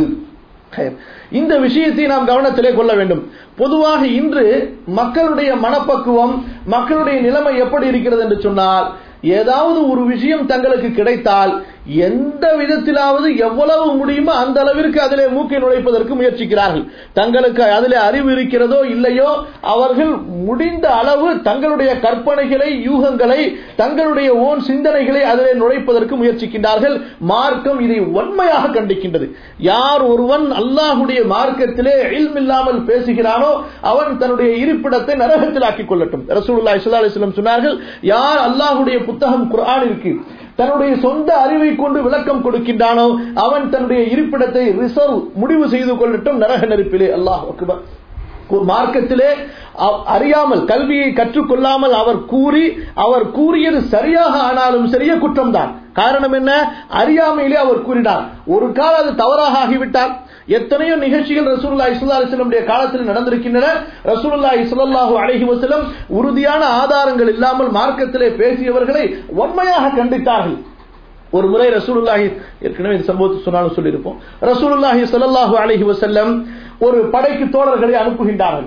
இந்த விஷயத்தை நாம் கவனத்திலே கொள்ள வேண்டும் பொதுவாக இன்று மக்களுடைய மனப்பக்குவம் மக்களுடைய நிலைமை எப்படி இருக்கிறது என்று சொன்னால் ஏதாவது ஒரு விஷயம் தங்களுக்கு கிடைத்தால் எந்த விதத்திலாவது எவ்வளவு முடியுமோ அந்த அளவிற்கு அதிலே மூக்கை நுழைப்பதற்கு முயற்சிக்கிறார்கள் தங்களுக்கு அதிலே அறிவு இருக்கிறதோ இல்லையோ அவர்கள் முடிந்த அளவு தங்களுடைய கற்பனைகளை யூகங்களை தங்களுடைய ஓன் சிந்தனைகளை அதிலே நுழைப்பதற்கு முயற்சிக்கின்றார்கள் மார்க்கம் இதை உண்மையாக கண்டிக்கின்றது யார் ஒருவன் அல்லாஹுடைய மார்க்கத்திலே இல்லாமல் பேசுகிறானோ அவன் தன்னுடைய இருப்பிடத்தை நரகத்தில் ஆக்கிக் கொள்ளட்டும் ரசூலுல்லாஹி ஸல்லல்லாஹு அலைஹி வஸல்லம் சொன்னார்கள் யார் அல்லாஹுடைய புத்தகம் குர்ஆன் இருக்கு தன்னுடைய சொந்த அறிவை கொண்டு விளக்கம் கொடுக்கின்றானோ அவன் தன்னுடைய இருப்பிடத்தை ரிசர்வ் முடிவு செய்து கொள்ளட்டும் நரக நெருப்பிலே அல்லாஹ் அக்பர் மார்க்கத்திலே அறியாமல் கல்வியை கற்றுக்கொள்ளாமல் அவர் கூறி அவர் கூறியது சரியாக ஆனாலும் சரியே குற்றம்தான் காரணம் என்ன அறியாமையிலே அவர் கூறினார் ஒரு காலம் அது தவறாக ஆகிவிட்டார் எத்தனையோ நிகழ்ச்சிகள் ரசூல்லா இஸ்லா அலிஸ்லமுடைய காலத்தில் நடந்திருக்கின்றன ரசூல்லா இஸ்லாஹூ அலஹி வசலம் உறுதியான ஆதாரங்கள் இல்லாமல் மார்க்கத்திலே பேசியவர்களை உண்மையாக கண்டித்தார்கள் ஒரு முறை ரசூலுல்லாஹி ஏற்கனவே இந்த சம்பவத்தை சொன்னாலும் சொல்லியிருப்போம் ரசூலுல்லாஹி ஸல்லல்லாஹு அலைஹி வஸல்லம் ஒரு படைக்கு தோழர்களை அனுப்புகின்றார்கள்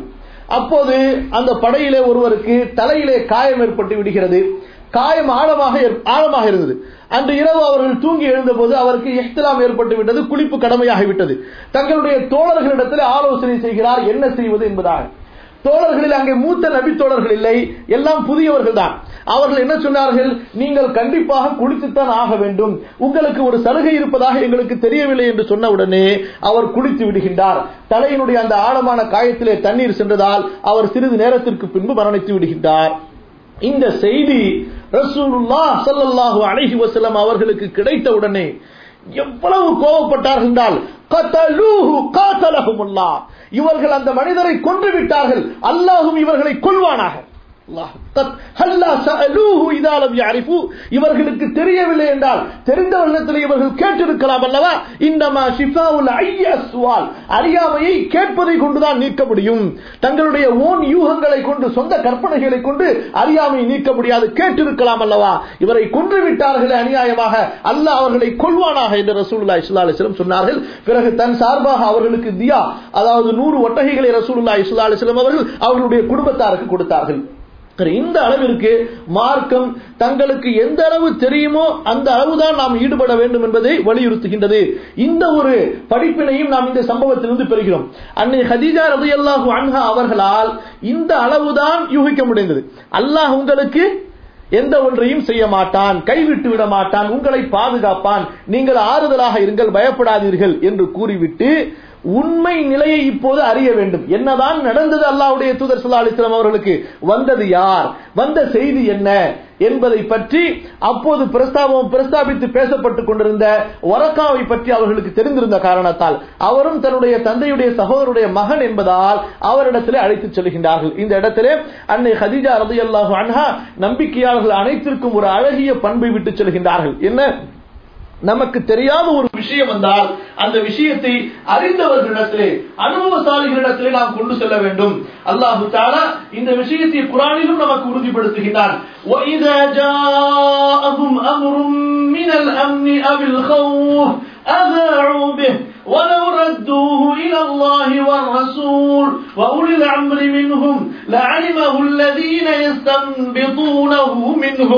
அப்போது அந்த படையிலே ஒருவருக்கு தலையிலே காயம் ஏற்பட்டு விடுகிறது காயம் ஆழமாக ஏற்- ஆழமாக இருந்தது அன்று இரவு அவர்கள் தூங்கி எழுந்தபோது அவருக்கு இஹ்திலாம் ஏற்பட்டு விட்டது குளிப்பு கடமையாகிவிட்டது தங்களுடைய தோழர்களிடத்தில் ஆலோசனை செய்கிறார் என்ன செய்வது என்பதாக தோழர்களில் அங்கே மூத்த நபி தோழர்கள் இல்லை எல்லாம் புதியவர்கள் தான் அவர்கள் என்ன சொன்னார்கள் நீங்கள் கண்டிப்பாக குளித்துத்தான் ஆக வேண்டும் உங்களுக்கு ஒரு சலுகை இருப்பதாக எங்களுக்கு தெரியவில்லை என்று சொன்ன உடனே அவர் குளித்து விடுகின்றார் தலையினுடைய அந்த ஆழமான காயத்திலே தண்ணீர் சென்றதால் அவர் சிறிது நேரத்திற்கு பின்பு மரணித்து விடுகின்றார் இந்த செய்தி ரசூலுல்லாஹ் ஸல்லல்லாஹு அலைஹி வஸல்லம் அவர்களுக்கு கிடைத்த உடனே எவ்வளவு கோபப்பட்டார்கள் என்றால் கதலூஹு காத்தலஹுமுல்லாஹ் இவர்கள் அந்த மனிதரை கொன்று விட்டார்கள் அல்லாஹ்வும் இவர்களை கொல்வானாக அல்லாஹ் கத் ஹல்லா சஅலூஹு இதா லம் யஅரிஃபு இவர்களுக்கு தெரியவில்லை என்றால் தெரிந்தவர்களிடத்தில் இவர்கள் கேட்டிருக்கலாம் அல்லவா இன்னமா ஷிஃபாவுல் ஐய அஸ்வால் அறியாமையை கேட்பதை கொண்டுதான் நீக்க முடியும் தங்களுடைய ஓன் யூகங்களை கொண்டு சொந்த கற்பனைகளை கொண்டு அறியாமையை நீக்க முடியாது கேட்டிருக்கலாம் அல்லவா இவரை கொன்று விட்டார்களே அநியாயமாக அல்லாஹ் அவர்களை கொல்வானாக என்று ரசூலுல்லாஹி ஸல்லல்லாஹு அலைஹி வஸல்லம் சொன்னார்கள் பிறகு தன் சார்பாக அவர்களுக்கு தியா அதாவது நூறு ஒட்டகைகளை ரசூலுல்லாஹி ஸல்லல்லாஹு அலைஹி வஸல்லம் அவர்கள் அவர்களுடைய குடும்பத்தாருக்கு கொடுத்தார்கள் சரி, இந்த அளவிற்கு மார்க்கம் தங்களுக்கு எந்த அளவு தெரியுமோ அந்த அளவுதான் நாம் ஈடுபட வேண்டும் என்பதை வலியுறுத்துகின்றது இந்த ஒரு படிப்பினையும் நாம் இந்த சம்பவத்திலிருந்து பெறுகிறோம் அன்னை ஹதீஜா ரலியல்லாஹு அன்ஹா அவர்களால் இந்த அளவுதான் யூகிக்க முடிந்தது அல்லாஹ் உங்களுக்கு எந்த ஒன்றையும் செய்ய மாட்டான் கைவிட்டு விட மாட்டான் உங்களை பாதுகாப்பான் நீங்கள் ஆறுதலாக இருங்கள் பயப்படாதீர்கள் என்று கூறிவிட்டு உண்மை நிலையை இப்போது அறிய வேண்டும் என்னதான் நடந்தது அல்லாஹ்வுடைய தூதர் ஸல்லல்லாஹு அலைஹி வஸல்லம் அவர்களுக்கு வந்தது யார் வந்த செய்தி என்ன என்பதை பற்றி அப்போது பிரஸ்தாபம் பிரஸ்தாபித்து பேசப்பட்டுக் கொண்டிருந்த வரக்காவை பற்றி அவர்களுக்கு தெரிந்திருந்த காரணத்தால் அவரும் தன்னுடைய தந்தையுடைய சகோதரருடைய மகன் என்பதால் அவரிடத்திலே அழைத்துச் செல்கின்றார்கள் இந்த இடத்திலே அன்னை ஹதீஜா ரலியல்லாஹு அன்ஹா நம்பிக்கையாளர்கள் அனைத்திற்கும் ஒரு அழகிய பண்பை விட்டுச் செல்கின்றார்கள் என்ன நமக்கு தெரியாத ஒரு விஷயம் வந்தால் அந்த விஷயத்தை அறிந்தவர்களிடத்திலே அனுபவசாலிகளிடத்திலே நாம் கொண்டு செல்ல வேண்டும் அல்லாஹு தாலா இந்த விஷயத்தை குரானிலும் நமக்கு உறுதிப்படுத்துகின்றான் وَإِذَا جَاءَهُمْ أَمْرٌ مِّنَ الْأَمْنِ أَوِ الْخَوْفِ أذاعوا به ولو ردوه إلى الله والرسول وأولي الأمر منهم لعلمه الذين يستنبطونه منهم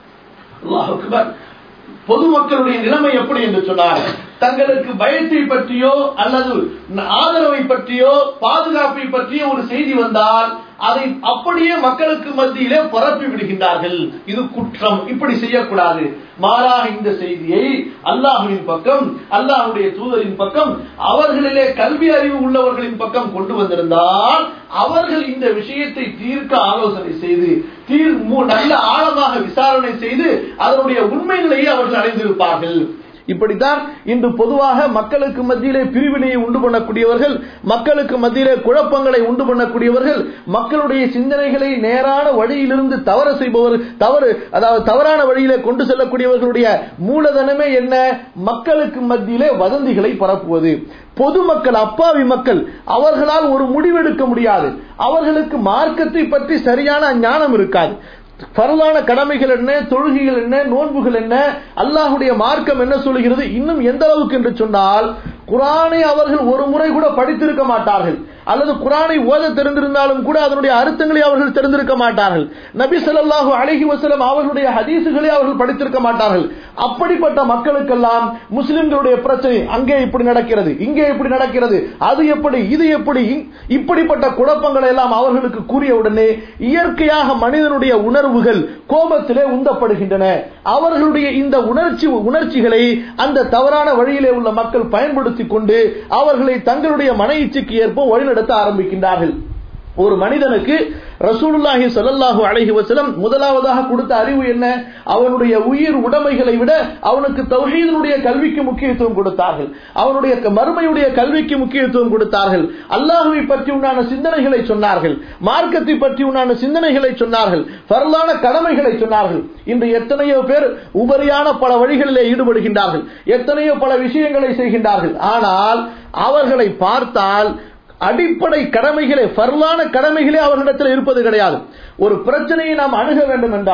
الله أكبر பொதுமக்களுடைய நிலைமை எப்படி என்று சொன்னார் தங்களுக்கு பயத்தை பற்றியோ அல்லது ஆதரவை பற்றியோ பாதுகாப்பை பற்றியோ ஒரு செய்தி வந்தால் அதை அப்படியே மக்களுக்கு மத்தியிலே பரப்பி விடுகின்றார்கள் இது குற்றம் இப்படி செய்யக்கூடாது மாறாக இந்த செய்தியை அல்லாஹுவின் பக்கம் அல்லாஹுடைய தூதரின் பக்கம் அவர்களிலே கல்வி அறிவு உள்ளவர்களின் பக்கம் கொண்டு வந்திருந்தால் அவர்கள் இந்த விஷயத்தை தீர்க்க ஆலோசனை செய்து தீர் மு- நல்ல ஆழமாக விசாரணை செய்து அதனுடைய உண்மை நிலையை அவர்கள் அடைந்திருப்பார்கள் இப்படித்தான் இன்று பொதுவாக மக்களுக்கு மத்தியிலே பிரிவினையை உண்டு பண்ணக்கூடியவர்கள் மக்களுக்கு மத்தியிலே குழப்பங்களை உண்டு பண்ணக்கூடியவர்கள் மக்களுடைய சிந்தனைகளை நேரான வழியிலிருந்து தவற செய்பவர் தவறு அதாவது தவறான வழியிலே கொண்டு செல்லக்கூடியவர்களுடைய மூலதனமே என்ன மக்களுக்கு மத்தியிலே வதந்திகளை பரப்புவது பொதுமக்கள் அப்பாவி மக்கள் அவர்களால் ஒரு முடிவெடுக்க முடியாது அவர்களுக்கு மார்க்கத்தை பற்றி சரியான ஞானம் இருக்காது பரவான கடமைகள் என்ன தொழுகைகள் என்ன நோன்புகள் என்ன அல்லாஹுடைய மார்க்கம் என்ன சொல்லுகிறது இன்னும் எந்த அளவுக்கு என்று சொன்னால் குரானை அவர்கள் ஒரு முறை கூட படித்திருக்க மாட்டார்கள் அல்லது குரானை ஓத தெரிந்திருந்தாலும் கூட அதனுடைய அர்த்தங்களை அவர்கள் தெரிந்திருக்க மாட்டார்கள் நபி ஸல்லல்லாஹு அலைஹி வஸல்லம் அவர்களுடைய ஹதீசுகளை அவர்கள் படித்திருக்க மாட்டார்கள் அப்படிப்பட்ட மக்களுக்கெல்லாம் முஸ்லிம்களுடைய பிரச்சனை அங்கே இப்படி நடக்கிறது இங்கே இப்படி நடக்கிறது அது எப்படி இது எப்படி இ- இப்படிப்பட்ட குழப்பங்களை எல்லாம் அவர்களுக்கு கூறிய உடனே இயற்கையாக மனிதனுடைய உணர்வுகள் கோபத்திலே உந்தப்படுகின்றன அவர்களுடைய இந்த உணர்ச்சி உணர்ச்சிகளை அந்த தவறான வழியிலே உள்ள மக்கள் பயன்படுத்திக் கொண்டு அவர்களை தங்களுடைய மன இச்சைக்கு ஏற்ப வழிநடத்த ஆரம்பிக்கின்றார்கள் ஒரு மனிதனுக்கு ரசூலுல்லாஹி ஸல்லல்லாஹு அலைஹி வஸல்லம் முதலாவதாக கொடுத்த அறிவு என்ன அவனுடைய உயிர் உடைமைகளை விட அவனுக்கு தௌஹீதினுடைய கல்விக்கு முக்கியத்துவம் கொடுத்தார்கள் அவனுடைய க- மறுமையுடைய கல்விக்கு முக்கியத்துவம் கொடுத்தார்கள் அல்லாஹ்வை பற்றி உண்டான சிந்தனைகளை சொன்னார்கள் மார்க்கத்தை பற்றி உண்டான சிந்தனைகளை சொன்னார்கள் பரலான கடமைகளை சொன்னார்கள் இன்று எத்தனையோ பேர் உபரியான பல வழிகளிலே ஈடுபடுகின்றார்கள் எத்தனையோ பல விஷயங்களை செய்கின்றார்கள் ஆனால் அவர்களை பார்த்தால் அடிப்படை கடமைகளே ஃபர்லான கடமைகளே அவர்களிடத்தில் இருப்பது கிடையாது ஒரு பிரச்சனையை நாம் அணுக வேண்டும் என்றால்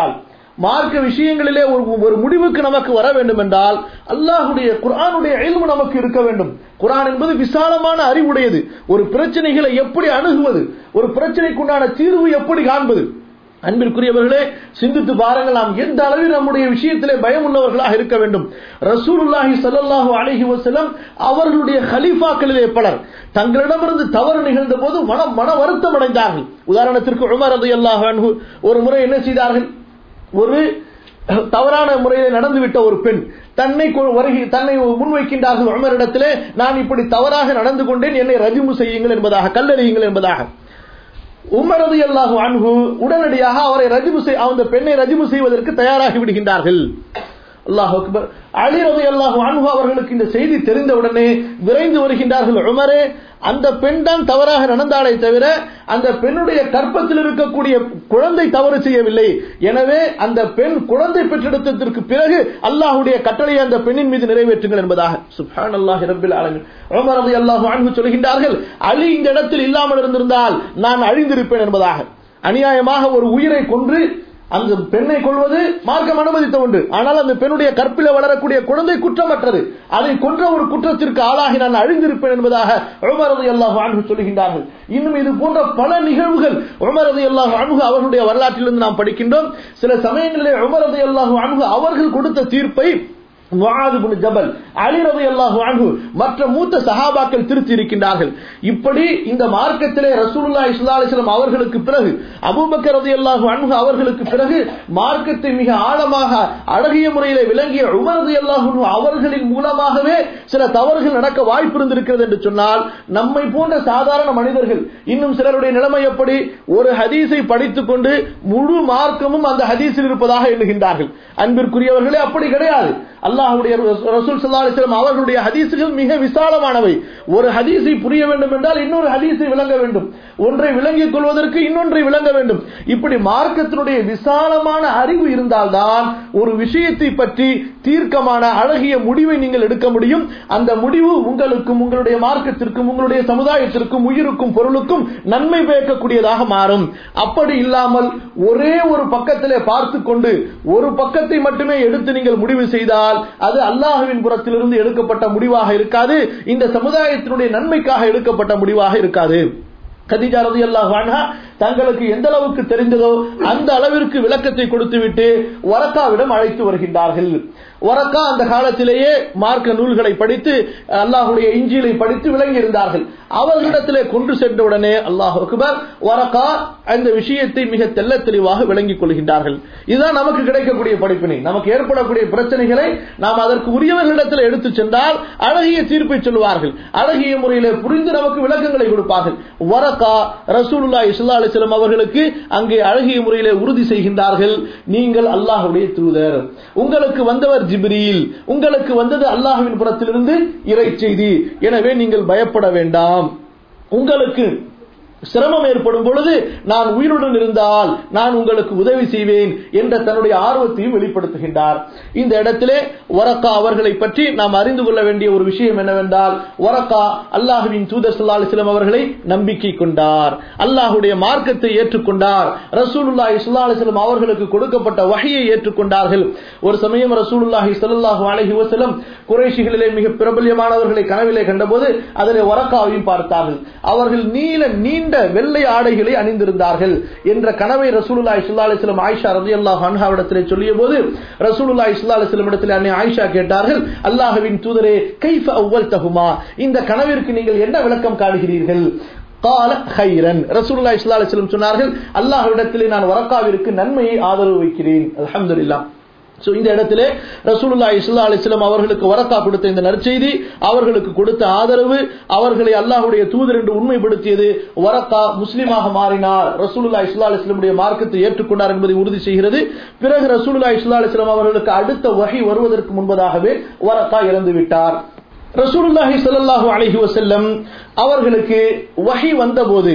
மார்க்க விஷயங்களிலே ஒரு ஒரு முடிவுக்கு நமக்கு வர வேண்டும் என்றால் அல்லாஹுடைய குர்ஆனுடைய இல்மு நமக்கு இருக்க வேண்டும் குர்ஆன் என்பது விசாலமான அறிவுடையது ஒரு பிரச்சனைகளை எப்படி அணுகுவது ஒரு பிரச்சனைக்குண்டான தீர்வு எப்படி காண்பது அன்பிற்குரியவர்களே சிந்தித்து பாருங்கள் நாம் எந்த அளவில் நம்முடைய விஷயத்திலே பயம் உள்ளவர்களாக இருக்க வேண்டும் ரசூலுல்லாஹி ஸல்லல்லாஹு அலைஹி வஸல்லம் அவர்களுடைய ஹலீஃபாக்களிலே பலர் தங்களிடமிருந்து தவறு நிகழ்ந்த போது மனம் மன வருத்தம் அடைந்தார்கள் உதாரணத்திற்கு உமர் ரலியல்லாஹு அன்ஹு ஒரு முறை என்ன செய்தார்கள் ஒரு தவறான முறையில் நடந்துவிட்ட ஒரு பெண் தன்னை கொ- வருகை தன்னை முன்வைக்கின்றார்கள் உமரிடத்திலே நான் இப்படி தவறாக நடந்து கொண்டேன் என்னை ரஜிமு செய்யுங்கள் என்பதாக கல்லறியுங்கள் என்பதாக உமரது அல்லாஹு அன்ஹு உடனடியாக அவரை ரஜிமு செய் அந்த பெண்ணை ரஜிமு செய்வதற்கு தயாராகி விடுகின்றார்கள் அல்லாஹ் அக்பர் அலி ரதி அல்லாஹு அன்ஹு அவர்களுக்கு இந்த செய்தி தெரிந்தவுடனே விரைந்து வருகின்றார்கள் உமரே அந்த பெண் தான் தவறாக நடந்தாலே தவிர அந்த பெண்ணுடைய கற்பத்தில் இருக்கக்கூடிய குழந்தை தவறு செய்யவில்லை எனவே அந்த பெண் குழந்தை பெற்றெடுத்ததற்கு பிறகு அல்லாஹ்வுடைய கட்டளையை அந்த பெண்ணின் மீது நிறைவேற்றுங்கள் என்பதாக சுப்ஹான் அல்லாஹ் ரபில் ஆலமின் உமர் ரதி அல்லாஹு அன்ஹு சொல்கின்றார்கள் அலி இந்த இடத்தில் இல்லாமல் இருந்திருந்தால் நான் அழிந்திருப்பேன் என்பதாக அநியாயமாக ஒரு உயிரை கொன்று அந்த பெண்ணை கொள்வது மார்க்கம் அனுமதித்த ஒன்று ஆனால் அந்த பெண்ணுடைய கற்பில வளரக்கூடிய குழந்தை குற்றமற்றது அதை கொன்ற ஒரு குற்றத்திற்கு ஆளாகி நான் அழிந்திருப்பேன் என்பதாக உமரது அல்லாஹ் அன்பு சொல்லுகின்றார்கள் இன்னும் இது போன்ற பல நிகழ்வுகள் உமரது அல்லாஹ் அன்பு அவர்களுடைய வரலாற்றிலிருந்து நாம் படிக்கின்றோம் சில சமயங்களிலே உமரது அல்லாஹ் அன்பு அவர்கள் கொடுத்த தீர்ப்பை முஆது இப்னு ஜபல் அலி ரலியல்லாஹு அன்ஹு மற்ற மூத்த சஹாபாக்கள் திருத்தி இருக்கின்றார்கள் இப்படி இந்த மார்க்கத்திலே ரசூலுல்லாஹி ஸல்லல்லாஹு அலைஹி வஸல்லம் அவர்களுக்கு பிறகு அபூபக்கர் ரலியல்லாஹு அன்ஹு அவர்களுக்கு பிறகு மார்க்கத்தை மிக ஆழமாக அழகிய முறையிலே விளங்கிய உமர் ரலியல்லாஹு அன்ஹு அவர்களின் மூலமாகவே சில தவறுகள் நடக்க வாய்ப்பு இருந்திருக்கிறது என்று சொன்னால் நம்மை போன்ற சாதாரண மனிதர்கள் இன்னும் சிலருடைய நிலைமை எப்படி ஒரு ஹதீஸை படித்துக் கொண்டு முழு மார்க்கமும் அந்த ஹதீஸில் இருப்பதாக எண்ணுகின்றார்கள் அன்பிற்குரியவர்களே அப்படி கிடையாது அல்லாஹ்வுடைய ரசூல் ஸல்லல்லாஹு அலைஹி வஸல்லம் அவர்களுடைய ஹதீஸுகள் மிக விசாலமானவை ஒரு ஹதீஸை புரிய வேண்டும் என்றால் இன்னொரு ஹதீஸை விளங்க வேண்டும் ஒன்றை விளங்கிக் கொள்வதற்கு இன்னொன்றை விளங்க வேண்டும் இப்படி மார்க்கத்தினுடைய விசாலமான அறிவு இருந்தால்தான் ஒரு விஷயத்தை பற்றி தீர்க்கமான அழகிய முடிவை நீங்கள் எடுக்க முடியும் அந்த முடிவு உங்களுக்கும் உங்களுடைய மார்க்கத்திற்கும் உங்களுடைய சமுதாயத்திற்கும் உயிருக்கும் பொருளுக்கும் நன்மை பயக்கக்கூடியதாக மாறும் அப்படி இல்லாமல் ஒரே ஒரு பக்கத்திலே பார்த்து கொண்டு ஒரு பக்கத்தை மட்டுமே எடுத்து நீங்கள் முடிவு செய்தால் அது அல்லாஹுவின் புறத்திலிருந்து எடுக்கப்பட்ட முடிவாக இருக்காது இந்த சமுதாயத்தினுடைய நன்மைக்காக எடுக்கப்பட்ட முடிவாக இருக்காது கதிஜா ரலியல்லாஹு அன்ஹா தங்களுக்கு எந்த அளவுக்கு தெரிந்ததோ அந்த அளவிற்கு விளக்கத்தை கொடுத்துவிட்டு வரக்காவிடம் அழைத்து வருகின்றார்கள் வரக்கா அந்த காலத்திலேயே மார்க்க நூல்களை படித்து அல்லாஹுடைய இஞ்சிலை படித்து விளங்கி இருந்தார்கள் அவர்களிடத்திலே கொண்டு சென்றவுடனே அல்லாஹ் அக்பர் வரக்கா அந்த விஷயத்தை மிக தெல்ல தெளிவாக விளங்கிக் கொள்கின்றார்கள் இதுதான் நமக்கு கிடைக்கக்கூடிய படிப்பினை நமக்கு ஏற்படக்கூடிய பிரச்சனைகளை நாம் அதற்கு உரியவர்களிடத்தில் எடுத்து சென்றால் அழகிய தீர்ப்பை சொல்லுவார்கள் அழகிய முறையிலே புரிந்து நமக்கு விளக்கங்களை கொடுப்பார்கள் வரக்கா ரசூலுல்லா இஸ்லா அலிஸ்லாம் அவர்களுக்கு அங்கே அழகிய முறையிலே உறுதி செய்கின்றார்கள் நீங்கள் அல்லாஹுடைய தூதர் உங்களுக்கு வந்தவர் ஜிப்ரீல் உங்களுக்கு வந்தது அல்லாஹுவின் புறத்திலிருந்து இறை செய்தி எனவே நீங்கள் பயப்பட வேண்டாம் உங்களுக்கு சிரமம் ஏற்படும் பொழுது நான் உயிருடன் இருந்தால் நான் உங்களுக்கு உதவி செய்வேன் என்ற தன்னுடைய ஆர்வத்தையும் வெளிப்படுத்துகின்றார் இந்த இடத்திலே வரக்கா அவர்களை பற்றி நாம் அறிந்து கொள்ள வேண்டிய ஒரு விஷயம் என்னவென்றால் வரக்கா அல்லாஹுவின் தூதர் சல்லா அலிஸ்லாம் அவர்களை நம்பிக்கை கொண்டார் அல்லாஹுடைய மார்க்கத்தை ஏற்றுக்கொண்டார் ரசூலுல்லாஹி ஸல்லல்லாஹு அலைஹி வஸல்லம் அவர்களுக்கு கொடுக்கப்பட்ட வகையை ஏற்றுக்கொண்டார்கள் ஒரு சமயம் ரசூலுல்லாஹி ஸல்லல்லாஹு அலைஹி வஸல்லம் குறைஷிகளிலே மிக பிரபல்யமானவர்களை கனவிலே கண்டபோது அதிலே வரக்காவையும் பார்த்தார்கள் அவர்கள் நீல நீண்ட வெள்ளை ஆடைகளை அணிந்திருந்தார்கள் என்ற கனவை ரசூலுல்லாஹி ஸல்லல்லாஹு அலைஹி வஸல்லம் ஆயிஷா ரலியல்லாஹு அன்ஹாவிடத்திலே சொல்லியபோது ரசூலுல்லாஹி ஸல்லல்லாஹு அலைஹி வஸல்லம் இடத்திலே அன்னை ஆயிஷா கேட்டார்கள் அல்லாஹ்வின் தூதரே கைஃப அவ்வல்தஹுமா இந்த கனவிற்கு நீங்கள் என்ன விளக்கம் காணுகிறீர்கள் கால ஹைரன் ரசூலுல்லாஹி ஸல்லல்லாஹு அலைஹி வஸல்லம் சொன்னார்கள் அல்லாஹ்விடத்திலே நான் வரக்காவிற்கு நன்மையை ஆதரவு வைக்கிறேன் அல்ஹம்துலில்லாஹ் சோ இந்த இடத்திலே ரசூலுல்லாஹி ஸல்லல்லாஹு அலைஹி வஸல்லம் அவர்களுக்கு வரக்கா கொடுத்த இந்த நற்செய்தி அவர்களுக்கு கொடுத்த ஆதரவு அவர்களை அல்லாஹ்வுடைய தூதர் என்று உண்மைப்படுத்தியது வரக்கா முஸ்லிமாக மாறினார் ரசூலுல்லாஹி ஸல்லல்லாஹு அலைஹி வஸல்லம் மார்க்கத்தை ஏற்றுக்கொண்டார் என்பதை உறுதி செய்கிறது பிறகு ரசூலுல்லாஹி ஸல்லல்லாஹு அலைஹி வஸல்லம் அவர்களுக்கு அடுத்த வகை வருவதற்கு முன்பதாகவே வரக்கா இறந்து விட்டார் ரசூலுல்லாஹி ஸல்லல்லாஹு அலைஹி வஸல்லம் அவர்களுக்கு வகை வந்தபோது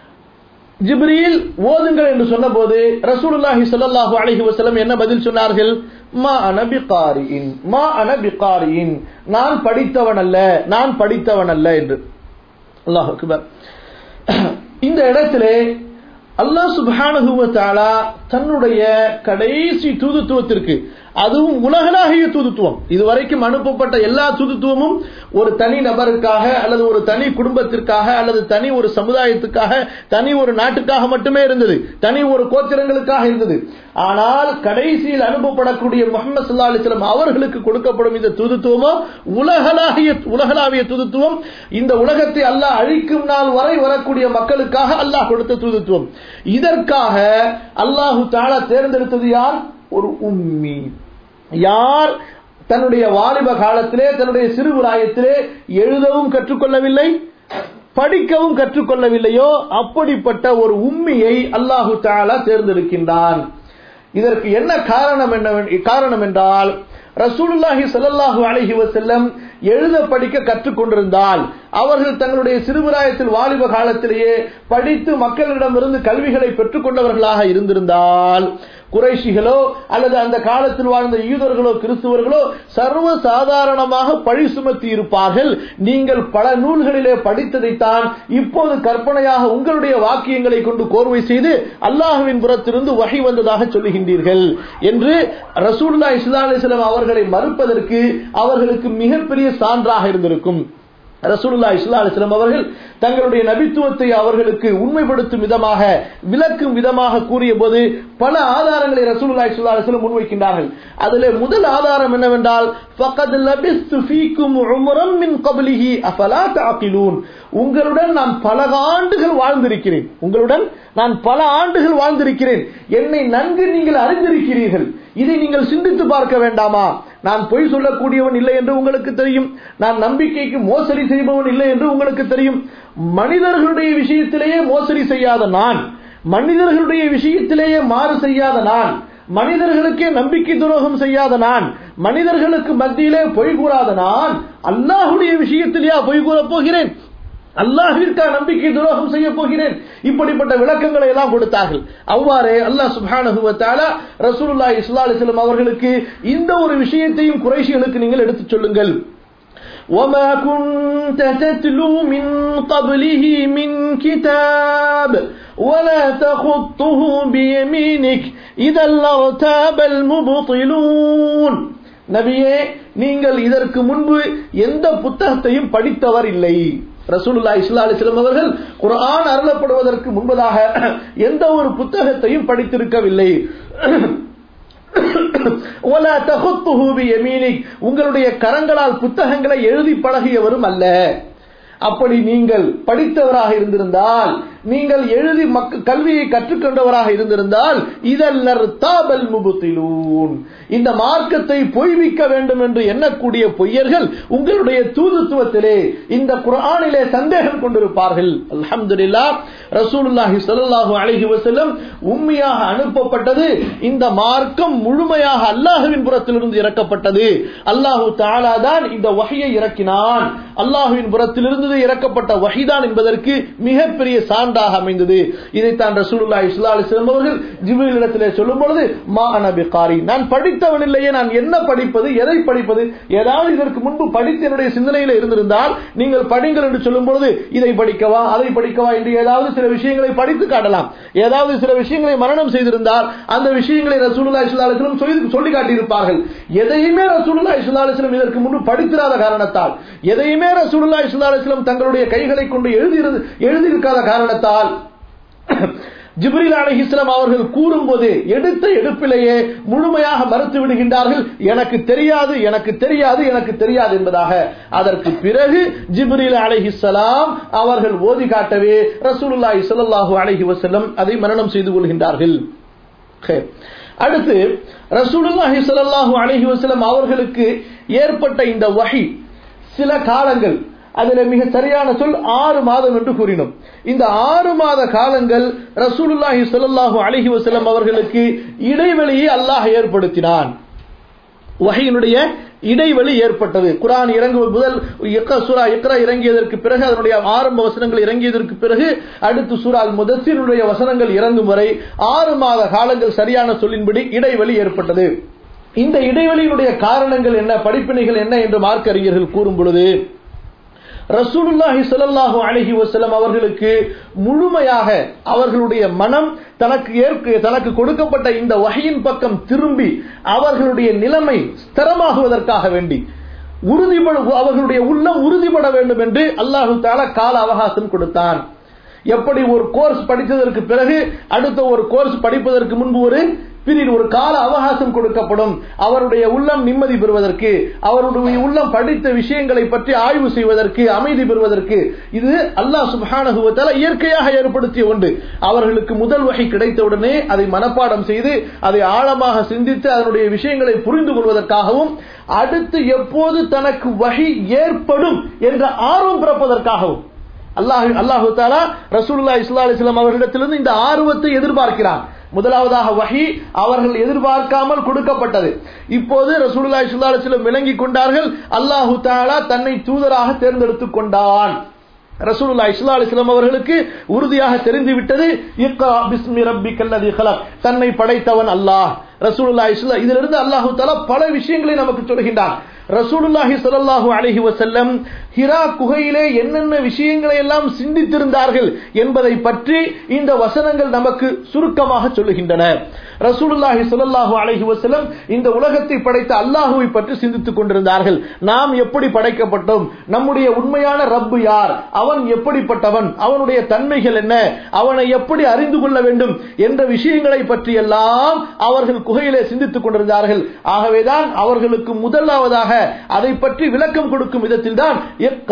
ஜிப்ரீல் ஓதுங்கள் என்று சொன்னபோது ரசூலுல்லாஹி ஸல்லல்லாஹு அலைஹி வஸல்லம் என்ன பதில் சொன்னார்கள் மா அன பிகாரியின் மா அன பிகாரியின் நான் படித்தவன் அல்ல நான் படித்தவன் அல்ல என்று அல்லாஹ் அக்பர் இந்த இடத்திலே அல்லாஹ் சுப்ஹானஹு வ தஆலா தன்னுடைய கடைசி தூதுத்துவத்திற்கு அதுவும் உலகளாகிய தூதுத்துவம் இதுவரைக்கும் அனுப்பப்பட்ட எல்லா தூதுத்துவமும் ஒரு தனி நபருக்காக அல்லது ஒரு தனி குடும்பத்திற்காக அல்லது தனி ஒரு சமுதாயத்துக்காக தனி ஒரு நாட்டுக்காக மட்டுமே இருந்தது தனி ஒரு கோத்திரங்களுக்காக இருந்தது ஆனால் கடைசியில் அனுப்பப்படக்கூடிய முகமது சல்லா அலிஸ்லாம் அவர்களுக்கு கொடுக்கப்படும் இந்த தூதுத்துவமோ உலகளாகிய உலகளாவிய தூதுத்துவம் இந்த உலகத்தை அல்லாஹ் அழிக்கும் நாள் வரை வரக்கூடிய மக்களுக்காக அல்லாஹ் கொடுத்த தூதுத்துவம் இதற்காக அல்லாஹு தாலா தேர்ந்தெடுத்தது யார் ஒரு உம்மி யார் தன்னுடைய வாலிப காலத்திலே தன்னுடைய சிறுபிராயத்திலே எழுதவும் கற்றுக்கொள்ளவில்லை படிக்கவும் கற்றுக்கொள்ளவில்லையோ அப்படிப்பட்ட ஒரு உம்மியை அல்லாஹு தாலா தேர்ந்தெடுக்கின்றான் இதற்கு என்ன காரணம் என்ன காரணம் என்றால் ரசூலுல்லாஹி ஸல்லல்லாஹு அலைஹி வஸல்லம் எழுத படிக்க கற்றுக்கொண்டிருந்தால் அவர்கள் தங்களுடைய சிறுபிராயத்தில் வாலிப காலத்திலேயே படித்து மக்களிடமிருந்து கல்விகளை பெற்றுக்கொண்டவர்களாக இருந்திருந்தால் குறைஷிகளோ அல்லது அந்த காலத்தில் வாழ்ந்த யூதர்களோ கிறிஸ்துவர்களோ சர்வ சாதாரணமாக பழி சுமத்தி இருப்பார்கள் நீங்கள் பல நூல்களிலே படித்ததைத்தான் இப்போது கற்பனையாக உங்களுடைய வாக்கியங்களை கொண்டு கோர்வை செய்து அல்லாஹுவின் புறத்திலிருந்து வகை வந்ததாக சொல்லுகின்றீர்கள் என்று ரசூல்லா இஸ்லா அலிஸ்லாம் அவர்களை மறுப்பதற்கு அவர்களுக்கு மிகப்பெரிய சான்றாக இருந்திருக்கும் ரசூலுல்லா இஸ்லா அலிஸ்லாம் அவர்கள் தங்களுடைய நபித்துவத்தை அவர்களுக்கு உண்மைப்படுத்தும் விதமாக விளக்கும் விதமாக கூறிய போது பல ஆதாரங்களை ரசூலுல்லா இஸ்லா அலிஸ்லாம் முன்வைக்கின்றார்கள் அதில் முதல் ஆதாரம் என்னவென்றால் فقد لبثت فيكم عمرا من قبله افلا تعقلون உங்களுடன் நான் பல ஆண்டுகள் வாழ்ந்திருக்கிறேன் உங்களுடன் நான் பல ஆண்டுகள் வாழ்ந்திருக்கிறேன் என்னை நன்கு நீங்கள் அறிந்திருக்கிறீர்கள் இதை நீங்கள் சிந்தித்து பார்க்க வேண்டாமா நான் பொய் சொல்லக்கூடியவன் இல்லை என்று உங்களுக்கு தெரியும் நான் நம்பிக்கைக்கு மோசடி செய்பவன் இல்லை என்று உங்களுக்கு தெரியும் மனிதர்களுடைய விஷயத்திலேயே மோசடி செய்யாத நான் மனிதர்களுடைய விஷயத்திலேயே மாறு செய்யாத நான் மனிதர்களுக்கே நம்பிக்கை துரோகம் செய்யாத நான் மனிதர்களுக்கு மத்தியிலே பொய் கூறாத நான் அல்லாஹுடைய விஷயத்திலேயா பொய் கூறப் போகிறேன் அல்லாஹிற்கா நம்பிக்கை துரோகம் செய்ய போகிறேன் இப்படிப்பட்ட விளக்கங்களை எல்லாம் கொடுத்தார்கள் அவ்வாறே அல்லாஹ் சுபானுவத்தால ரசூலுல்லா இஸ்லா அலிஸ்லாம் அவர்களுக்கு இந்த ஒரு விஷயத்தையும் குறைஷிகளுக்கு நீங்கள் எடுத்துச் சொல்லுங்கள் وما كنت تتلو من قبله من كتاب ولا تخطه بيمينك إذا لارتاب المبطلون நபியே நீங்கள் இதற்கு முன்பு எந்த புத்தகத்தையும் படித்தவர் இல்லை ரசூலுல்லா இஸ்லா அலிஸ்லாம் அவர்கள் குரான் அருளப்படுவதற்கு முன்பதாக எந்த ஒரு புத்தகத்தையும் படித்திருக்கவில்லை உங்களுடைய கரங்களால் புத்தகங்களை எழுதி பழகியவரும் அல்ல அப்படி நீங்கள் படித்தவராக இருந்திருந்தால் நீங்கள் எழுதி கல்வியை கற்றுக்கொண்டவராக இருந்திருந்தால் இதல்லர் தாபல் முபுத்திலூன் இந்த மார்க்கத்தை பொய்விக்க வேண்டும் என்று எண்ணக்கூடிய பொய்யர்கள் உங்களுடைய தூதுத்துவத்திலே இந்த குரானிலே சந்தேகம் கொண்டிருப்பார்கள் அல்ஹம்துலில்லா ரசூலுல்லாஹி ஸல்லல்லாஹு அலைஹி வஸல்லம் உண்மையாக அனுப்பப்பட்டது இந்த மார்க்கம் முழுமையாக அல்லாஹுவின் புறத்திலிருந்து இறக்கப்பட்டது அல்லாஹு தஆலா தான் இந்த வஹியை இறக்கினான் அல்லாஹுவின் புறத்திலிருந்து இறக்கப்பட்ட வஹிதான் என்பதற்கு மிகப்பெரிய சான்றாக அமைந்தது இதைத்தான் ரசூலுல்லாஹி ஸல்லல்லாஹு அலைஹி வஸல்லம் அவர்கள் ஜிப்ரீல் இடத்திலே சொல்லும் பொழுது மா அனபி காரி நான் படித்தவன் இல்லையே நான் என்ன படிப்பது எதை படிப்பது ஏதாவது இதற்கு முன்பு படித்து என்னுடைய சிந்தனையில இருந்திருந்தால் நீங்கள் படிங்கள் என்று சொல்லும் பொழுது இதை படிக்கவா அதை படிக்கவா என்று ஏதாவது சில விஷயங்களை படித்து காட்டலாம் ஏதாவது சில விஷயங்களை மரணம் செய்திருந்தால் அந்த விஷயங்களை ரசூலுல்லாஹி ஸல்லல்லாஹு அலைஹி வஸல்லம் சொல்லி சொல்லி காட்டியிருப்பார்கள் எதையுமே ரசூலுல்லாஹி ஸல்லல்லாஹு அலைஹி வஸல்லம் இதற்கு முன்பு படித்திராத காரணத்தால் எதையுமே ரசூலுல்லாஹி ஸல்லல்லாஹு அலைஹி வஸல்லம் தங்களுடைய கைகளை கொண்டு எழுதி எழுதியிருக்காத காரணத்தால் ஜிப்ரீல் அலிஹிஸ்லாம் அவர்கள் கூறும்போது எடுத்த எடுப்பிலேயே முழுமையாக மறுத்து விடுகின்றார்கள் எனக்கு தெரியாது எனக்கு தெரியாது எனக்கு தெரியாது என்பதாக அதற்கு பிறகு ஜிப்ரீல் அலிஹிஸ்லாம் அவர்கள் ஓதி காட்டவே ரசூலுல்லாஹி ஸல்லல்லாஹு அலைஹி வஸல்லம் அதை மரணம் செய்து கொள்கின்றார்கள் அடுத்து ரசூலுல்லாஹி ஸல்லல்லாஹு அலைஹி வஸல்லம் அவர்களுக்கு ஏற்பட்ட இந்த வஹி சில காலங்கள் அதுல மிக சரியான சொல் ஆறு மாதம் என்று கூறினோம் இந்த ஆறு மாத காலங்கள் ரசூலுல்லாஹி ஸல்லல்லாஹு அலைஹி வஸல்லம் அவர்களுக்கு இடைவெளியை அல்லாஹ் ஏற்படுத்தினான் வகையினுடைய இடைவெளி ஏற்பட்டது குரான் இறங்கு முதல் சூரா இக்ரா இறங்கியதற்கு பிறகு அதனுடைய ஆரம்ப வசனங்கள் இறங்கியதற்கு பிறகு அடுத்து சூரா முதசினுடைய வசனங்கள் இறங்கும் வரை ஆறு மாத காலங்கள் சரியான சொல்லின்படி இடைவெளி ஏற்பட்டது இந்த இடைவெளியினுடைய காரணங்கள் என்ன படிப்பினைகள் என்ன என்று மார்க்க அறிஞர்கள் கூறும் பொழுது ரசூலுல்லாஹி ஸல்லல்லாஹு அலைஹி வஸல்லம் அவர்களுக்கு முழுமையாக அவர்களுடைய மனம் தனக்கு ஏற்க தனக்கு கொடுக்கப்பட்ட இந்த வகையின் பக்கம் திரும்பி அவர்களுடைய நிலைமை ஸ்திரமாகுவதற்காக வேண்டி உறுதிப்பட அவர்களுடைய உள்ளம் உறுதிப்பட வேண்டும் என்று அல்லாஹு தாலா கால அவகாசம் கொடுத்தான் எப்படி ஒரு கோர்ஸ் படித்ததற்கு பிறகு அடுத்த ஒரு கோர்ஸ் படிப்பதற்கு முன்பு ஒரு பீரியட் ஒரு கால அவகாசம் கொடுக்கப்படும் அவருடைய உள்ளம் நிம்மதி பெறுவதற்கு அவருடைய உள்ளம் படித்த விஷயங்களை பற்றி ஆய்வு செய்வதற்கு அமைதி பெறுவதற்கு இது அல்லாஹ் சுபானகுவத்தால இயற்கையாக ஏற்படுத்திய ஒன்று அவர்களுக்கு முதல் வகை கிடைத்தவுடனே அதை மனப்பாடம் செய்து அதை ஆழமாக சிந்தித்து அதனுடைய விஷயங்களை புரிந்து கொள்வதற்காகவும் அடுத்து எப்போது தனக்கு வகை ஏற்படும் என்ற ஆர்வம் பிறப்பதற்காகவும் அல்லாஹ் அல்லாஹு தாலா ரசூல்லா இஸ்லா அலிஸ்லாம் அவர்களிடத்திலிருந்து இந்த ஆர்வத்தை எதிர்பார்க்கிறார் முதலாவதாக வகி அவர்கள் எதிர்பார்க்காமல் கொடுக்கப்பட்டது இப்போது ரசூலுல்லா இஸ்லா அலிஸ்லம் விளங்கிக் கொண்டார்கள் அல்லாஹு தாலா தன்னை தூதராக தேர்ந்தெடுத்துக் கொண்டான் ரசூலுல்லா இஸ்லா அலிஸ்லாம் அவர்களுக்கு உறுதியாக தெரிந்துவிட்டது இக்கா பிஸ்மி ரப்பி கல்லதி ஹலக் தன்னை படைத்தவன் அல்லாஹ் ரசூலுல்லா இஸ்லா இதிலிருந்து அல்லாஹு தாலா பல விஷயங்களை நமக்கு சொல்கின்றான் ரசூலுல்லாஹி ஸல்லல்லாஹு அலைஹி வஸல்லம் ஹிரா குகையிலே என்னென்ன விஷயங்களை எல்லாம் சிந்தித்திருந்தார்கள் என்பதை பற்றி இந்த வசனங்கள் நமக்கு சுருக்கமாக சொல்லுகின்றன ரசூலுல்லாஹி ஸல்லல்லாஹு அலைஹி வஸல்லம் இந்த உலகத்தை படைத்த அல்லாஹுவை பற்றி சிந்தித்துக் கொண்டிருந்தார்கள் நாம் எப்படி படைக்கப்பட்டோம் நம்முடைய உண்மையான ரப்பு யார் அவன் எப்படிப்பட்டவன் அவனுடைய தன்மைகள் என்ன அவனை எப்படி அறிந்து கொள்ள வேண்டும் என்ற விஷயங்களை பற்றி எல்லாம் அவர்கள் குகையிலே சிந்தித்துக் கொண்டிருந்தார்கள் ஆகவேதான் அவர்களுக்கு முதலாவதாக அதை பற்றி விளக்கம் கொடுக்கும் விதத்தில் தான்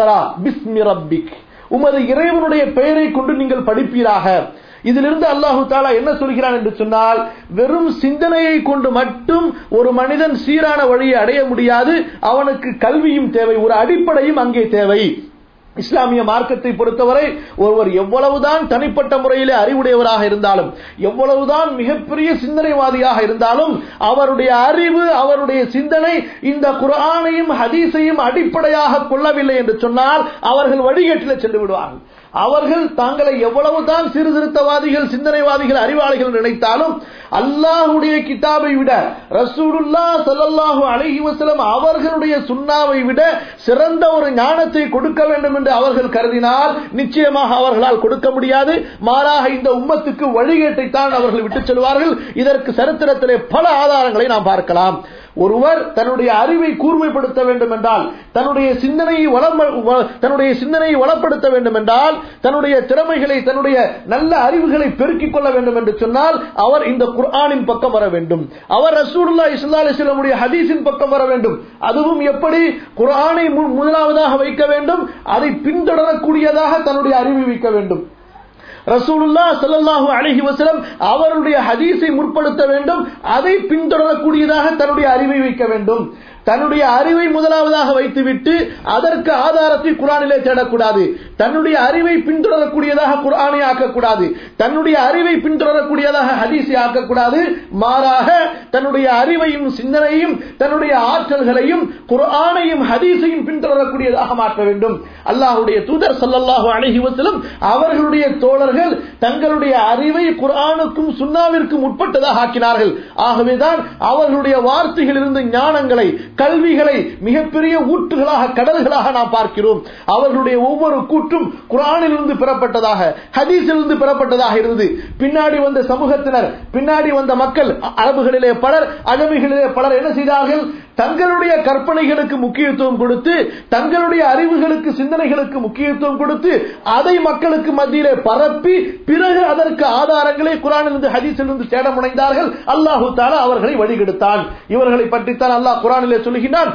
பிஸ்மி ரப்பிக் உமது இறைவனுடைய பெயரை கொண்டு நீங்கள் படிப்பீராக இதிலிருந்து அல்லாஹு தாலா என்ன சொல்கிறான் என்று சொன்னால் வெறும் சிந்தனையை கொண்டு மட்டும் ஒரு மனிதன் சீரான வழியை அடைய முடியாது அவனுக்கு கல்வியும் தேவை ஒரு அடிப்படையும் அங்கே தேவை இஸ்லாமிய மார்க்கத்தை பொறுத்தவரை ஒருவர் எவ்வளவுதான் தனிப்பட்ட முறையிலே அறிவுடையவராக இருந்தாலும் எவ்வளவுதான் மிகப்பெரிய சிந்தனைவாதியாக இருந்தாலும் அவருடைய அறிவு அவருடைய சிந்தனை இந்த குரானையும் ஹதீஸையும் அடிப்படையாக கொள்ளவில்லை என்று சொன்னால் அவர்கள் வழிகேட்டில் சென்று விடுவார்கள் அவர்கள் தாங்களை எவ்வளவுதான் சீர்திருத்தவாதிகள் சிந்தனைவாதிகள் அறிவாளிகள் நினைத்தாலும் அல்லாஹுடைய கிதாபை விட ரசூலுல்லா சல்லல்லாஹு அலைஹி வஸல்லம் அவர்களுடைய சுண்ணாவை விட சிறந்த ஒரு ஞானத்தை கொடுக்க வேண்டும் என்று அவர்கள் கருதினால் நிச்சயமாக அவர்களால் கொடுக்க முடியாது மாறாக இந்த உம்மத்துக்கு வழிகேட்டை தான் அவர்கள் விட்டுச் செல்வார்கள் இதற்கு சரித்திரத்திலே பல ஆதாரங்களை நாம் பார்க்கலாம் ஒருவர் தன்னுடைய அறிவை கூர்மைப்படுத்த வேண்டும் என்றால் தன்னுடைய சிந்தனையை வளம் தன்னுடைய சிந்தனையை வளப்படுத்த வேண்டும் என்றால் தன்னுடைய திறமைகளை தன்னுடைய நல்ல அறிவுகளை பெருக்கிக் கொள்ள வேண்டும் என்று சொன்னால் அவர் இந்த குர்ஆனின் பக்கம் வர வேண்டும் அவர் ரசூலுல்லா இஸ்லா அலிஸ்லமுடைய ஹதீஸின் பக்கம் வர வேண்டும் அதுவும் எப்படி குர்ஆனை முதலாவதாக வைக்க வேண்டும் அதை பின்தொடரக்கூடியதாக தன்னுடைய அறிவை வைக்க வேண்டும் ரசூலுல்லா சல்லல்லாஹு அலைஹி வஸல்லம் அவருடைய ஹதீஸை முற்படுத்த வேண்டும் அதை பின்தொடரக்கூடியதாக தன்னுடைய அறிவை வைக்க வேண்டும் தன்னுடைய அறிவை முதலாவதாக வைத்துவிட்டு அதற்கு ஆதாரத்தை குரானிலே தேடக்கூடாது தன்னுடைய அறிவை பின்தொடரக்கூடியதாக குரானை ஆக்கக்கூடாது தன்னுடைய அறிவை பின்தொடரக்கூடியதாக ஹதீஸை ஆக்கக்கூடாது மாறாக தன்னுடைய அறிவையும் சிந்தனையும் தன்னுடைய ஆற்றல்களையும் குரானையும் ஹதீஸையும் பின்தொடரக்கூடியதாக மாற்ற வேண்டும் அல்லாஹுடைய தூதர் சல்லல்லாஹு அலைஹி வஸல்லம் அவர்களுடைய தோழர்கள் தங்களுடைய அறிவை குரானுக்கும் சுன்னாவிற்கும் உட்பட்டதாக ஆக்கினார்கள் ஆகவேதான் அவர்களுடைய வார்த்தைகளிலிருந்து ஞானங்களை கல்விகளை மிகப்பெரிய ஊற்றுகளாக கடல்களாக நாம் பார்க்கிறோம் அவர்களுடைய ஒவ்வொரு கூற்றும் குரானிலிருந்து பெறப்பட்டதாக ஹதீஸிலிருந்து பெறப்பட்டதாக இருந்தது பின்னாடி வந்த சமூகத்தினர் பின்னாடி வந்த மக்கள் அரபுகளிலே பலர் அகமிகளிலே பலர் என்ன செய்தார்கள் தங்களுடைய கற்பனைகளுக்கு முக்கியத்துவம் கொடுத்து தங்களுடைய அறிவுகளுக்கு சிந்தனைகளுக்கு முக்கியத்துவம் கொடுத்து அதை மக்களுக்கு மத்தியிலே பரப்பி பிறகு அதற்கு ஆதாரங்களை குரானிலிருந்து ஹதீஸிலிருந்து தேட முனைந்தார்கள் அல்லாஹு தாலா அவர்களை வழிகெடுத்தான் இவர்களை பற்றித்தான் அல்லாஹ் குரானிலே சொல்லுகிறான்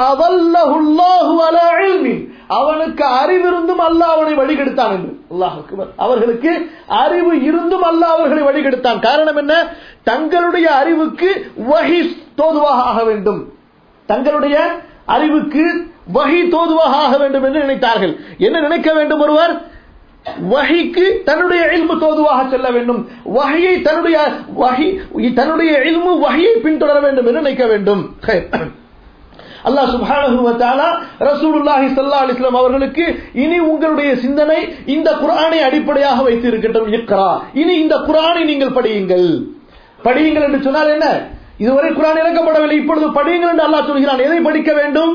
அவனுக்கு அறிவிருந்தும் அல்லாஹ் அவனை வழிகெடுத்தான் என்று அல்லாஹ் அவர்களுக்கு அறிவு இருந்தும் அல்லாஹ் அவர்களை வழிகெடுத்தான் காரணம் என்ன தங்களுடைய அறிவுக்கு வகி தோதுவாக ஆக வேண்டும் தங்களுடைய அறிவுக்கு வகி தோதுவாக ஆக வேண்டும் என்று நினைத்தார்கள் என்ன நினைக்க வேண்டும் ஒருவர் வகைக்கு தன்னுடைய இல்மு தோதுவாக செல்ல வேண்டும் வகையை தன்னுடைய வகை தன்னுடைய இல்மு வகையை பின்தொடர வேண்டும் என்று நினைக்க வேண்டும் அல்லாஹ் சுப்ஹானஹு வ தஆலா ரசூலுல்லாஹி ஸல்லல்லாஹு அலைஹி வஸல்லம் அவர்களுக்கு இனி உங்களுடைய சிந்தனை இந்த குர்ஆனை அடிப்படையாக வைத்து இருக்கட்டும் இக்ரா இனி இந்த குர்ஆனை நீங்கள் படியுங்கள் படியுங்கள் என்று சொன்னால் என்ன இதுவரை குர்ஆன் இறக்கப்படவில்லை இப்பொழுது படியுங்கள் என்று அல்லாஹ் சொல்கிறான் எதை படிக்க வேண்டும்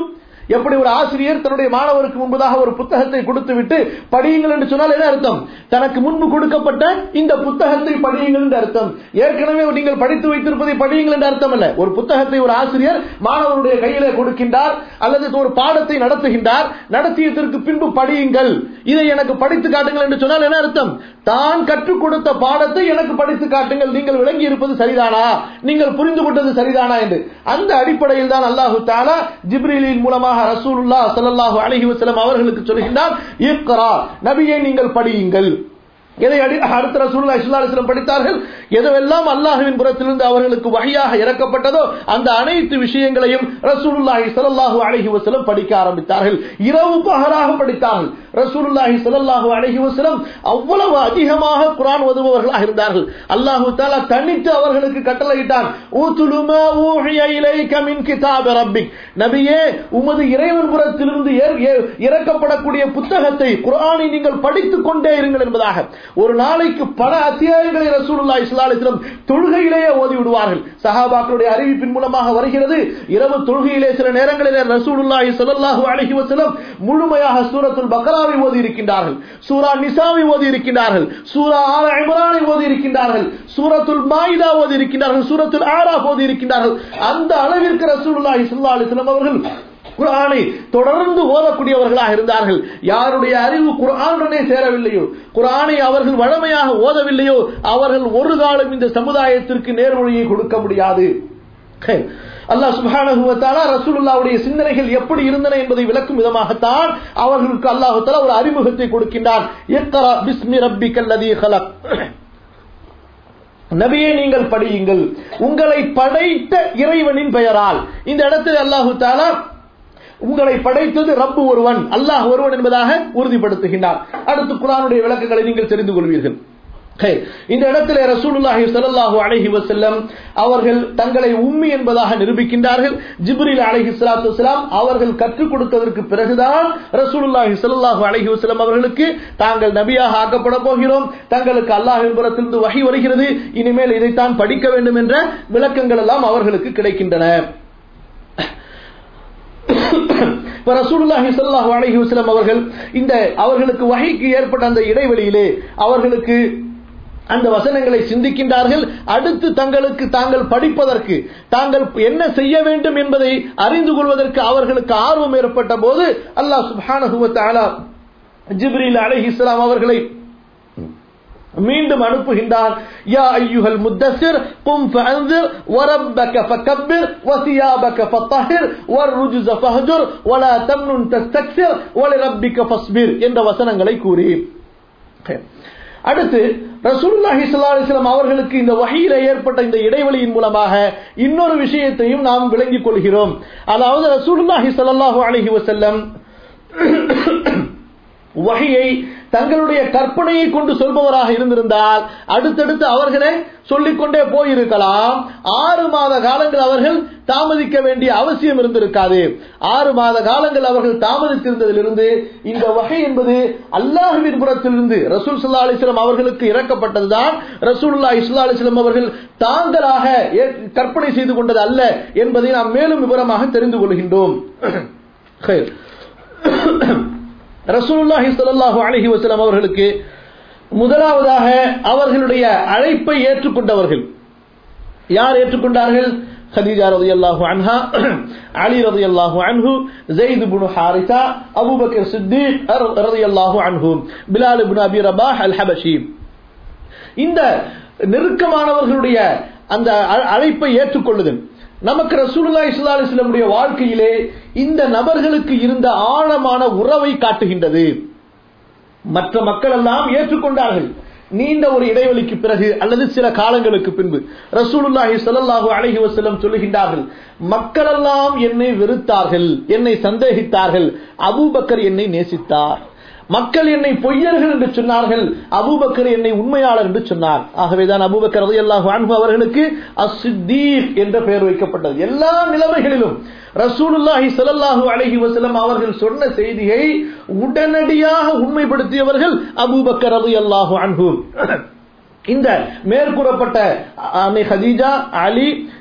எப்படி ஒரு ஆசிரியர் தன்னுடைய மாணவருக்கு முன்பதாக ஒரு புத்தகத்தை கொடுத்து விட்டு படியுங்கள் என்று சொன்னால் என்ன அர்த்தம் தனக்கு முன்பு கொடுக்கப்பட்ட இந்த புத்தகத்தை படியுங்கள் என்று அர்த்தம் ஏற்கனவே நீங்கள் படித்து வைத்திருப்பதை படியுங்கள் என்று அர்த்தம் அல்ல ஒரு புத்தகத்தை ஒரு ஆசிரியர் மாணவருடைய கையிலே கொடுக்கின்றார் அல்லது ஒரு பாடத்தை நடத்துகின்றார் நடத்தியதற்கு பின்பு படியுங்கள் இதை எனக்கு படித்து காட்டுங்கள் என்று சொன்னால் என்ன அர்த்தம் தான் கற்றுக் கொடுத்த பாடத்தை எனக்கு படித்து காட்டுங்கள் நீங்கள் விளங்கி இருப்பது சரிதானா நீங்கள் புரிந்து கொண்டது சரிதானா என்று அந்த அடிப்படையில் தான் அல்லாஹு தாலா ஜிப்ரீலின் மூலமாக ரசூலுல்லா ஸல்லல்லாஹு அலைஹி வஸல்லம் அவர்களுக்கு சொல்கின்றார் இக்ரா நபியை நீங்கள் படியுங்கள் எதை அடி அடுத்த ரசூலுல்லா ஸல்லல்லாஹு அலைஹி வஸல்லம் படித்தார்கள் எதுவெல்லாம் அல்லாஹ்வின் புறத்திலிருந்து அவர்களுக்கு வகையாக இறக்கப்பட்டதோ அந்த அனைத்து விஷயங்களையும் ரசூலுல்லாஹி ஸல்லல்லாஹு அலைஹி வஸல்லம் படிக்க ஆரம்பித்தார்கள் இரவு பகலாக படித்தார்கள் ரசூலுல்லாஹி ஸல்லல்லாஹு அலைஹி வஸல்லம் அவ்வளவு அதிகமாக குர்ஆன் ஓதுபவர்களாக இருந்தார்கள் அல்லாஹு தஆலா தனித்து அவர்களுக்கு கட்டளையிட்டான் ஊதுலு மா ஊஹிய இலைக மின் கிதாப ரப்பிக் நபியே உமது இறைவன் புறத்திலிருந்து ஏற்- ஏ- இறக்கப்படக்கூடிய புத்தகத்தை குர்ஆனை நீங்கள் படித்துக் கொண்டே இருங்கள் என்பதாக ஒரு நாளைக்கு பல அத்தியாயங்களை ரசூலுல்லாஹி ஸல்லல்லாஹு அலைஹி வஸல்லம் தொழுகையிலேயே ஓதி விடுவார்கள் சஹாபாக்களுடைய அறிவிப்பின் மூலமாக வருகிறது இரவு தொழுகையிலே சில நேரங்களிலே ரசூலுல்லாஹி ஸல்லல்லாஹு அலைஹி வஸல்லம் முழுமையாக சூரத்துல் பக்ராவை ஓதி இருக்கின்றார்கள் சூரா நிசாவை ஓதி இருக்கின்றார்கள் சூரா ஆல இம்ரானை ஓதி இருக்கின்றார்கள் சூரத்துல் மாயிதா ஓதி இருக்கின்றார்கள் சூரத்துல் ஆராஃப் ஓதி இருக்கின்றார்கள் அந்த அளவிற்கு ரசூலுல்லாஹி ஸல்லல்லாஹு அலைஹி வஸல்லம் அவர்கள் குர்ஆனை தொடர்ந்து ஓதக்கூடியவர்களாக இருந்தார்கள் யாருடைய அறிவு குர்ஆனுடனே சேரவில்லையோ குர்ஆனை அவர்கள் வழமையாக ஓதவில்லையோ அவர்கள் ஒரு காலம் இந்த சமுதாயத்திற்கு நேர்வழியை கொடுக்க முடியாது அல்லாஹ் சுப்ஹானஹு வ தஆலா ரசூலுல்லாஹ்வுடைய சிந்தனைகள் எப்படி இருந்தன என்பதை விளக்கும் விதமாகத்தான் அவர்களுக்கு அல்லாஹ் தஆலா ஒரு அறிமுகத்தை கொடுக்கின்றான் இக்ரா பிஸ்மி ரப்பிக்கல்லதீ ஹலக் நபியே நீங்கள் படியுங்கள் உங்களை படைத்த இறைவனின் பெயரால் இந்த இடத்தில் அல்லாஹு தாலா உங்களை படைத்தது ரப்பு ஒருவன் அல்லாஹ் ஒருவன் என்பதாக உறுதிப்படுத்துகின்றார் அடுத்து குரானுடைய விளக்கங்களை நீங்கள் தெரிந்து கொள்வீர்கள் ஹைர். இந்த இடத்திலே ரசூலுல்லாஹி ஸல்லல்லாஹு அலைஹி வஸல்லம் அவர்கள் தங்களை உம்மி என்பதாக நிரூபிக்கின்றார்கள் ஜிப்ரீல் அலைஹி ஸலாத்து வஸலாம் அவர்கள் கற்றுக் கொடுத்ததற்கு பிறகுதான் ரசூலுல்லாஹி ஸல்லல்லாஹு அலைஹி வஸல்லம் அவர்களுக்கு தாங்கள் நபியாக ஆக்கப்பட போகிறோம் தங்களுக்கு அல்லாஹ்வின் புறத்திலிருந்து வஹி வருகிறது இனிமேல் இதைத்தான் படிக்க வேண்டும் என்ற விளக்கங்கள் எல்லாம் அவர்களுக்கு கிடைக்கின்றன இப்ப ரசூலுல்லாஹி ஸல்லல்லாஹு அலைஹி வஸல்லம் அவர்கள் இந்த அவர்களுக்கு வஹைக்கு ஏற்பட்ட அந்த இடைவெளியிலே அவர்களுக்கு அந்த வசனங்களை சிந்திக்கின்றார்கள் அடுத்து தங்களுக்கு தாங்கள் படிப்பதற்கு தாங்கள் என்ன செய்ய வேண்டும் என்பதை அறிந்து கொள்வதற்கு அவர்களுக்கு ஆர்வம் ஏற்பட்ட போது அல்லாஹ் சுப்ஹானஹு வ தஆலா ஜிப்ரீல் அலைஹிஸ்ஸலாம் அவர்களை மீண்டும் அனுப்புகின்றான் யா ஐயுஹல் முத்தஸிர் கும் ஃபஅன்சிர் வரப்பக ஃபகப்பிர் வசியாபக ஃபத்தஹிர் வர்ருஜுஸ ஃபஹஜுர் வலா தம்னுன் தஸ்தக்சிர் வலிரப்பிக ஃபஸ்பிர் என்ற வசனங்களை கூறி அடுத்து ரசூலுல்லாஹி ஸல்லல்லாஹு அலைஹி வஸல்லம் அவர்களுக்கு இந்த வஹீல ஏற்பட்ட இந்த இடைவெளியின் மூலமாக இன்னொரு விஷயத்தையும் நாம் விளங்கிக் கொள்கிறோம் அதாவது ரசூலுல்லாஹி ஸல்லல்லாஹு அலைஹி வஸல்லம் வகையை தங்களுடைய கற்பனையை கொண்டு சொல்பவராக இருந்திருந்தால் அடுத்தடுத்து அவர்களே சொல்லிக்கொண்டே போயிருக்கலாம் ஆறு மாத காலங்கள் அவர்கள் தாமதிக்க வேண்டிய அவசியம் இருந்திருக்காது ஆறு மாத காலங்கள் அவர்கள் தாமதித்திருந்ததிலிருந்து இந்த வகை என்பது அல்லாஹுவின் புறத்திலிருந்து ரசூல் சல்லா அலிஸ்லாம் அவர்களுக்கு இறக்கப்பட்டதுதான் ரசூல்லா இஸ்லா அலிஸ்லாம் அவர்கள் தாங்களாக ஏ- கற்பனை செய்து கொண்டது அல்ல என்பதை நாம் மேலும் விவரமாக தெரிந்து கொள்கின்றோம் ஹைர். ரசூலுல்லாஹி ஸல்லல்லாஹு அலைஹி வஸல்லம் அவர்களுக்கு முதலாவதாக அவர்களுடைய அழைப்பை ஏற்றுக்கொண்டவர்கள் யார் ஏற்றுக்கொண்டார்கள் خديجة رضي الله عنها علي رضي الله عنه زيد بن حارثة أبو بكر الصديق رضي الله عنه بلال بن أبي رباح الحبشي இந்த நெருக்கமானவர்களுடைய அந்த அ- அழைப்பை ஏற்றுக்கொள்ளுதல் நமக்கு ரசூலுல்லாஹி ஸல்லல்லாஹு அலைஹி வஸல்லமுடைய வாழ்க்கையிலே இந்த நபர்களுக்கு இருந்த ஆழமான உறவை காட்டுகின்றது மற்ற மக்கள் எல்லாம் ஏற்றுக்கொண்டார்கள் நீண்ட ஒரு இடைவெளிக்கு பிறகு அல்லது சில காலங்களுக்கு பின்பு ரசூலுல்லாஹி ஸல்லல்லாஹு அலைஹி வஸல்லம் சொல்லுகின்றார்கள் மக்களெல்லாம் என்னை வெறுத்தார்கள் என்னை சந்தேகித்தார்கள் அபூபக்கர் என்னை நேசித்தார் மக்கள் என்னை பொய்யர்கள் என்று சொன்னார்கள் அபூபக்கர் என்னை உண்மையாளர் என்று சொன்னார் ஆகவேதான் அபூபக்கர் ரலியல்லாஹு அன்ஹு அவர்களுக்கு அஸ்-சித்தீக் என்ற பெயர் வைக்கப்பட்டது எல்லா நிலைமைகளிலும் ரசூலுல்லாஹி ஸல்லல்லாஹு அலைஹி வஸல்லம் அவர்கள் சொன்ன செய்தியை உடனடியாக உண்மைப்படுத்தியவர்கள் அபூபக்கர் ரலியல்லாஹு அன்ஹு இந்த மேற்கூறப்பட்ட அன்னை Khadija Ali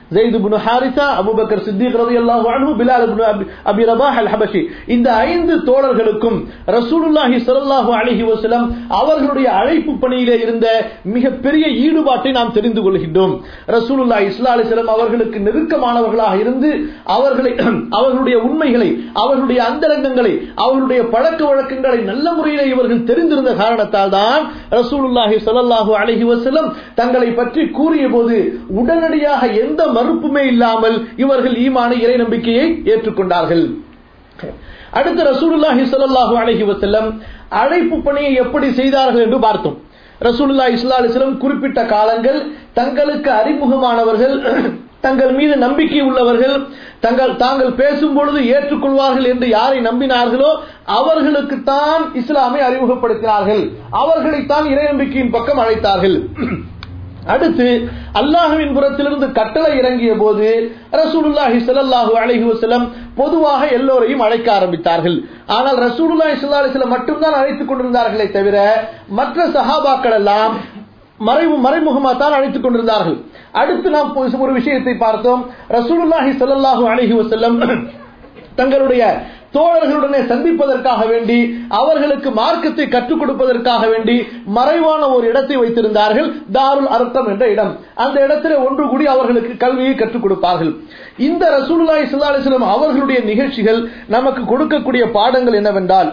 Zaid ibn Haritha Abu Bakr Siddiq ரலியல்லாஹு அன்ஹு Bilal ibn Abi- Abi Rabah al Habashi இந்த ஐந்து தோழர்களுக்கும் ரசூலுல்லாஹி ஸல்லல்லாஹு அலைஹி வஸல்லம் அவர்களுடைய அழைப்பு பணியிலே இருந்த மிகப்பெரிய ஈடுபாட்டை நாம் தெரிந்து கொள்கின்றோம் ரசூலுல்லாஹி ஸல்லல்லாஹு அலைஹி வஸல்லம் அவர்களுக்கு நெருக்கமானவர்களாக இருந்து அவர்களை அவர்களுடைய உண்மைகளை அவர்களுடைய அந்தரங்கங்களை அவர்களுடைய பழக்க வழக்கங்களை நல்ல முறையில் இவர்கள் தெரிந்திருந்த காரணத்தால் தான் ரசூலுல்லாஹி ஸல்லல்லாஹு அலைஹி வஸல்லம் தங்களை பற்றி கூறிய போது உடனடியாக எந்த மறுப்புமே இல்லாமல் இவர்கள் ஈமான இறை நம்பிக்கையை ஏற்றுக்கொண்டார்கள் அடுத்து ரசூலுல்லாஹி ஸல்லல்லாஹு அலைஹி வஸல்லம் அழைப்பு பணியை எப்படி செய்தார்கள் என்று பார்த்தோம் ரசூலுல்லாஹி ஸல்லல்லாஹு அலைஹி வஸல்லம் குறிப்பிட்ட காலங்கள் தங்களுக்கு அறிமுகமானவர்கள் தங்கள் மீது நம்பிக்கை உள்ளவர்கள் தங்கள் தாங்கள் பேசும் பொழுது ஏற்றுக்கொள்வார்கள் என்று யாரை நம்பினார்களோ அவர்களுக்கு தான் இஸ்லாமை அறிமுகப்படுத்தினார்கள் அவர்களைத்தான் இறை நம்பிக்கையின் பக்கம் அழைத்தார்கள் அடுத்து அல்லாஹுவின் புறத்திலிருந்து கட்டளை இறங்கிய போது ரசூலுல்லாஹி ஸல்லல்லாஹு அலைஹி வஸல்லம் பொதுவாக எல்லோரையும் அழைக்க ஆரம்பித்தார்கள் ஆனால் ரசூலுல்லாஹி ஸல்லல்லாஹு அலைஹி வஸல்லம் மட்டும்தான் அழைத்துக் கொண்டிருந்தார்களே தவிர மற்ற சஹாபாக்கள் எல்லாம் மறைவு மறைமுகமாக தான் அழைத்துக் கொண்டிருந்தார்கள் அடுத்து நாம் ஒரு விஷயத்தை பார்த்தோம் ரசூலுல்லாஹி ஸல்லல்லாஹு அலைஹி வஸல்லம் தங்களுடைய தோழர்களுடனே சந்திப்பதற்காக வேண்டி அவர்களுக்கு மார்க்கத்தை கற்றுக் கொடுப்பதற்காக வேண்டி மறைவான ஒரு இடத்தை வைத்திருந்தார்கள் தாருல் அர்த்தம் என்ற இடம் அந்த இடத்திலே ஒன்று கூடி அவர்களுக்கு கல்வியை கற்றுக் கொடுப்பார்கள் இந்த ரசூலுல்லாஹி ஸல்லல்லாஹு அலைஹி வஸல்லம் அவர்களுடைய நிகழ்ச்சிகள் நமக்கு கொடுக்கக்கூடிய பாடங்கள் என்னவென்றால்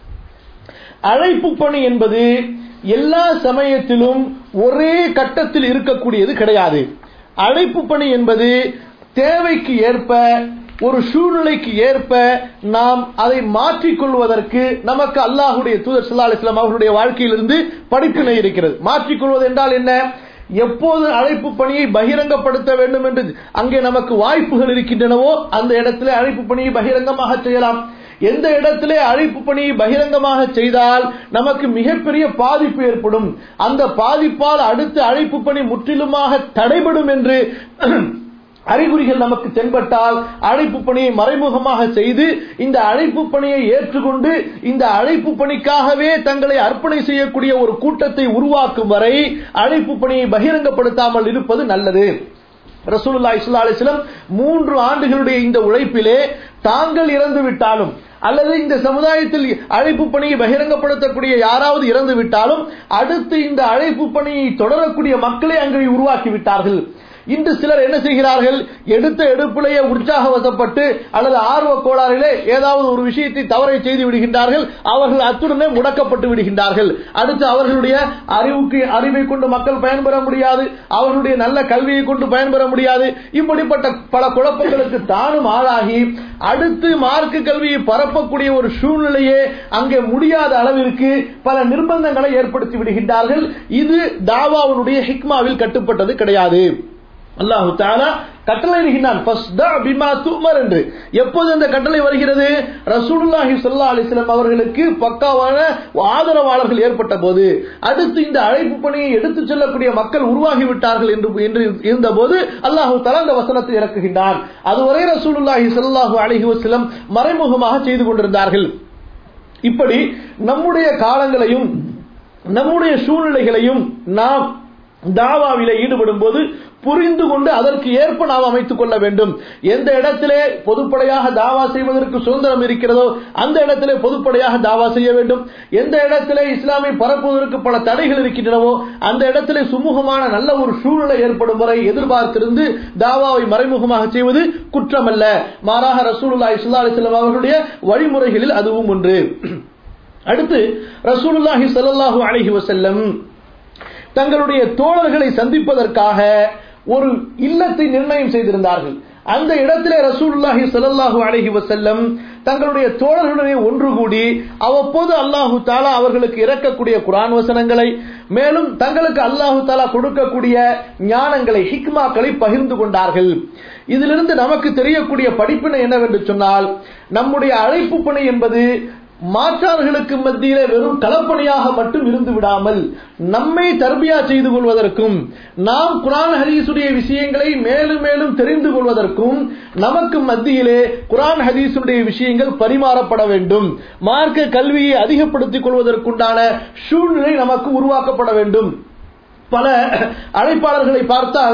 அழைப்பு பணி என்பது எல்லா சமயத்திலும் ஒரே கட்டத்தில் இருக்கக்கூடியது கிடையாது அழைப்பு பணி என்பது தேவைக்கு ஏற்ப ஒரு சூழ்நிலைக்கு ஏற்ப நாம் அதை மாற்றிக்கொள்வதற்கு நமக்கு அல்லாஹுடைய தூதர் சல்லா அலிஸ்லாம் அவர்களுடைய வாழ்க்கையிலிருந்து படிப்பினை இருக்கிறது மாற்றிக்கொள்வது என்றால் என்ன எப்போது அழைப்பு பணியை பகிரங்கப்படுத்த வேண்டும் என்று அங்கே நமக்கு வாய்ப்புகள் இருக்கின்றனவோ அந்த இடத்திலே அழைப்பு பணியை பகிரங்கமாக செய்யலாம் எந்த இடத்திலே அழைப்பு பணியை பகிரங்கமாக செய்தால் நமக்கு மிகப்பெரிய பாதிப்பு ஏற்படும் அந்த பாதிப்பால் அடுத்த அழைப்பு பணி முற்றிலுமாக தடைபடும் என்று அறிகுறிகள் நமக்கு தென்பட்டால் அழைப்பு பணியை மறைமுகமாக செய்து இந்த அழைப்பு பணியை ஏற்றுக்கொண்டு இந்த அழைப்பு பணிக்காகவே தங்களை அர்ப்பணை செய்யக்கூடிய ஒரு கூட்டத்தை உருவாக்கும் வரை அழைப்பு பணியை பகிரங்கப்படுத்தாமல் இருப்பது நல்லது ரசூலுல்லாஹி ஸல்லல்லாஹு அலைஹி வஸல்லம் மூன்று ஆண்டுகளுடைய இந்த உழைப்பிலே தாங்கள் இறந்து விட்டாலும் அல்லது இந்த சமுதாயத்தில் அழைப்பு பணியை பகிரங்கப்படுத்தக்கூடிய யாராவது இறந்து விட்டாலும் அடுத்து இந்த அழைப்பு பணியை தொடரக்கூடிய மக்களை அங்கே உருவாக்கி விட்டார்கள் இன்று சிலர் என்ன செய்கிறார்கள் எடுத்த எடுப்பிலேயே உற்சாகவசப்பட்டு அல்லது ஆர்வ கோளாறிலே ஏதாவது ஒரு விஷயத்தை தவறை செய்து விடுகின்றார்கள் அவர்கள் அத்துடனே முடக்கப்பட்டு விடுகின்றார்கள் அடுத்து அவர்களுடைய அறிவுக்கு அறிவை கொண்டு மக்கள் பயன்பெற முடியாது அவர்களுடைய நல்ல கல்வியை கொண்டு பயன்பெற முடியாது இப்படிப்பட்ட பல குழப்பங்களுக்கு தானும் ஆளாகி அடுத்து மார்க்க கல்வியை பரப்பக்கூடிய ஒரு சூழ்நிலையே அங்கே முடியாத அளவிற்கு பல நிர்பந்தங்களை ஏற்படுத்தி விடுகின்றார்கள் இது தாவாவுடைய ஹிக்மாவில் கட்டுப்பட்டது கிடையாது அல்லாஹு தாலா கட்டளை இடுகின்றான் என்று எப்போது அந்த கட்டளை வருகிறது ரசூலுல்லாஹி சல்லா அலிஸ்லாம் அவர்களுக்கு பக்காவான ஆதரவாளர்கள் ஏற்பட்ட போது அடுத்து இந்த அழைப்பு பணியை எடுத்துச் செல்லக்கூடிய மக்கள் உருவாகி விட்டார்கள் என்று என்று இருந்த போது அல்லாஹு தலா அந்த வசனத்தை இறக்குகின்றான் அதுவரை ரசூலுல்லாஹி சல்லாஹு அலஹி வசலம் மறைமுகமாக செய்து கொண்டிருந்தார்கள் இப்படி நம்முடைய காலங்களையும் நம்முடைய சூழ்நிலைகளையும் நாம் தாவாவில ஈடுபடும் போது புரிந்து கொண்டு அதற்கு ஏற்ப நாம் அமைத்துக் கொள்ள வேண்டும் எந்த இடத்திலே பொதுப்படையாக தாவா செய்வதற்கு சுதந்திரம் இருக்கிறதோ அந்த இடத்திலே பொதுப்படையாக தாவா செய்ய வேண்டும் எந்த இடத்திலே இஸ்லாமை பரப்புவதற்கு பல தடைகள் இருக்கின்றனவோ அந்த இடத்திலே சுமூகமான நல்ல ஒரு சூழ்நிலை ஏற்படும் வரை எதிர்பார்த்திருந்து தாவாவை மறைமுகமாக செய்வது குற்றமல்ல மாறாக ரசூலுல்லா இஸ்லா அலிஸ்லாம் அவர்களுடைய வழிமுறைகளில் அதுவும் ஒன்று அடுத்து ரசூலுல்லாஹி சல்லாஹூ அலஹி வசல்லம் தங்களுடைய தோழர்களை சந்திப்பதற்காக ஒரு இல்லத்தை நிர்ணயம் செய்திருந்தார்கள் அந்த இடத்திலே ரசூலுல்லாஹி ஸல்லல்லாஹு அலைஹி வஸல்லம் தங்களுடைய தோழர்களுடைய ஒன்று கூடி அவ்வப்போது அல்லாஹு தாலா அவர்களுக்கு இறக்கக்கூடிய குரான் வசனங்களை மேலும் தங்களுக்கு அல்லாஹு தாலா கொடுக்கக்கூடிய ஞானங்களை ஹிக்மாக்களை பகிர்ந்து கொண்டார்கள் இதிலிருந்து நமக்கு தெரியக்கூடிய படிப்பினை என்னவென்று சொன்னால் நம்முடைய அழைப்பு பணி என்பது மாற்றார்களுக்கு மத்தியிலே வெறும் களப்பணியாக மட்டும் இருந்து விடாமல் நம்மை தர்பியா செய்து கொள்வதற்கும் நாம் குரான் ஹதீசுடைய விஷயங்களை மேலும் மேலும் தெரிந்து கொள்வதற்கும் நமக்கு மத்தியிலே குரான் ஹதீசுடைய விஷயங்கள் பரிமாறப்பட வேண்டும் மார்க்க கல்வியை அதிகப்படுத்திக் கொள்வதற்குண்டான சூழ்நிலை நமக்கு உருவாக்கப்பட வேண்டும் பல அழைப்பாளர்களை பார்த்தால்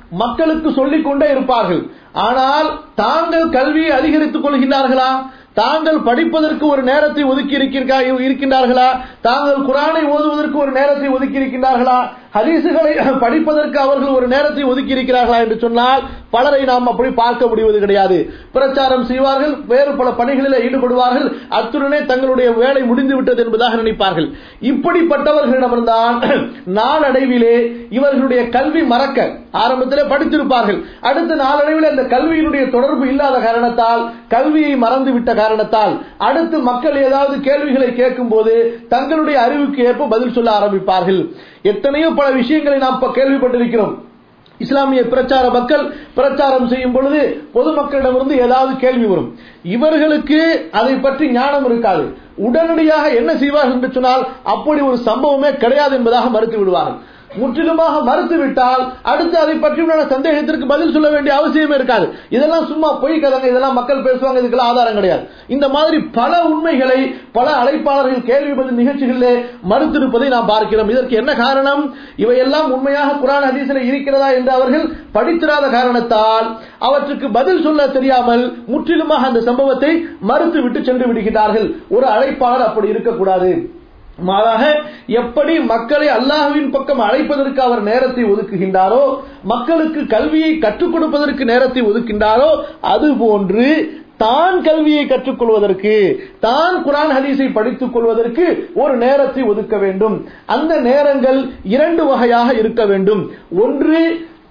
மக்களுக்கு சொல்லிக் கொண்டே இருப்பார்கள் ஆனால் தாங்கள் கல்வியை அதிகரித்துக் கொள்கின்றார்களா தாங்கள் படிப்பதற்கு ஒரு நேரத்தை ஒதுக்கி இருக்கின்றார்களா தாங்கள் குரானை ஓதுவதற்கு ஒரு நேரத்தை ஒதுக்கி இருக்கின்றார்களா ஹதீசுகளை படிப்பதற்கு அவர்கள் ஒரு நேரத்தை ஒதுக்கி இருக்கிறார்களா என்று சொன்னால் பலரை நாம் அப்படி பார்க்க முடிவது கிடையாது பிரச்சாரம் செய்வார்கள் வேறு பல பணிகளில் ஈடுபடுவார்கள் அத்துடனே தங்களுடைய வேலை முடிந்து விட்டது என்பதாக நினைப்பார்கள் இப்படிப்பட்டவர்களிடம்தான் நாளடைவிலே இவர்களுடைய கல்வி மறக்க ஆரம்பத்திலே படித்திருப்பார்கள் அடுத்த நாளடைவில் அந்த கல்வியினுடைய தொடர்பு இல்லாத காரணத்தால் கல்வியை மறந்து விட்ட காரணத்தால் அடுத்து மக்கள் ஏதாவது கேள்விகளை கேட்கும் போது தங்களுடைய அறிவுக்கு ஏற்ப பதில் சொல்ல ஆரம்பிப்பார்கள் எத்தனையோ பல விஷயங்களை நாம் கேள்விப்பட்டிருக்கிறோம் இஸ்லாமிய பிரச்சார மக்கள் பிரச்சாரம் செய்யும் பொழுது பொதுமக்களிடமிருந்து ஏதாவது கேள்வி வரும் இவர்களுக்கு அதை பற்றி ஞானம் இருக்காது உடனடியாக என்ன செய்வார்கள் என்று சொன்னால் அப்படி ஒரு சம்பவமே கிடையாது என்பதாக மறுத்து விடுவார்கள் முற்றிலுமாக மறுத்துவிட்டால் அடுத்து அதை பற்றியுள்ள சந்தேகத்திற்கு பதில் சொல்ல வேண்டிய அவசியமே இருக்காது இதெல்லாம் சும்மா பொய் கதங்க இதெல்லாம் மக்கள் பேசுவாங்க இதுக்கெல்லாம் ஆதாரம் கிடையாது இந்த மாதிரி பல உண்மைகளை பல அழைப்பாளர்கள் கேள்வி பதில் நிகழ்ச்சிகளிலே மறுத்திருப்பதை நாம் பார்க்கிறோம் இதற்கு என்ன காரணம் இவையெல்லாம் உண்மையாக குரான் ஹதீஸில் இருக்கிறதா என்று அவர்கள் படித்திராத காரணத்தால் அவற்றுக்கு பதில் சொல்ல தெரியாமல் முற்றிலுமாக அந்த சம்பவத்தை மறுத்துவிட்டு சென்று விடுகிறார்கள் ஒரு அழைப்பாளர் அப்படி இருக்கக்கூடாது மாறாக எப்படி மக்களை அல்லாஹுவின் பக்கம் அழைப்பதற்கு அவர் நேரத்தை ஒதுக்குகின்றாரோ மக்களுக்கு கல்வியை கற்றுக் கொடுப்பதற்கு நேரத்தை ஒதுக்கின்றாரோ அதுபோன்று தான் கல்வியை கற்றுக்கொள்வதற்கு தான் குரான் ஹதீஸை படித்துக் கொள்வதற்கு ஒரு நேரத்தை ஒதுக்க வேண்டும் அந்த நேரங்கள் இரண்டு வகையாக இருக்க வேண்டும் ஒன்று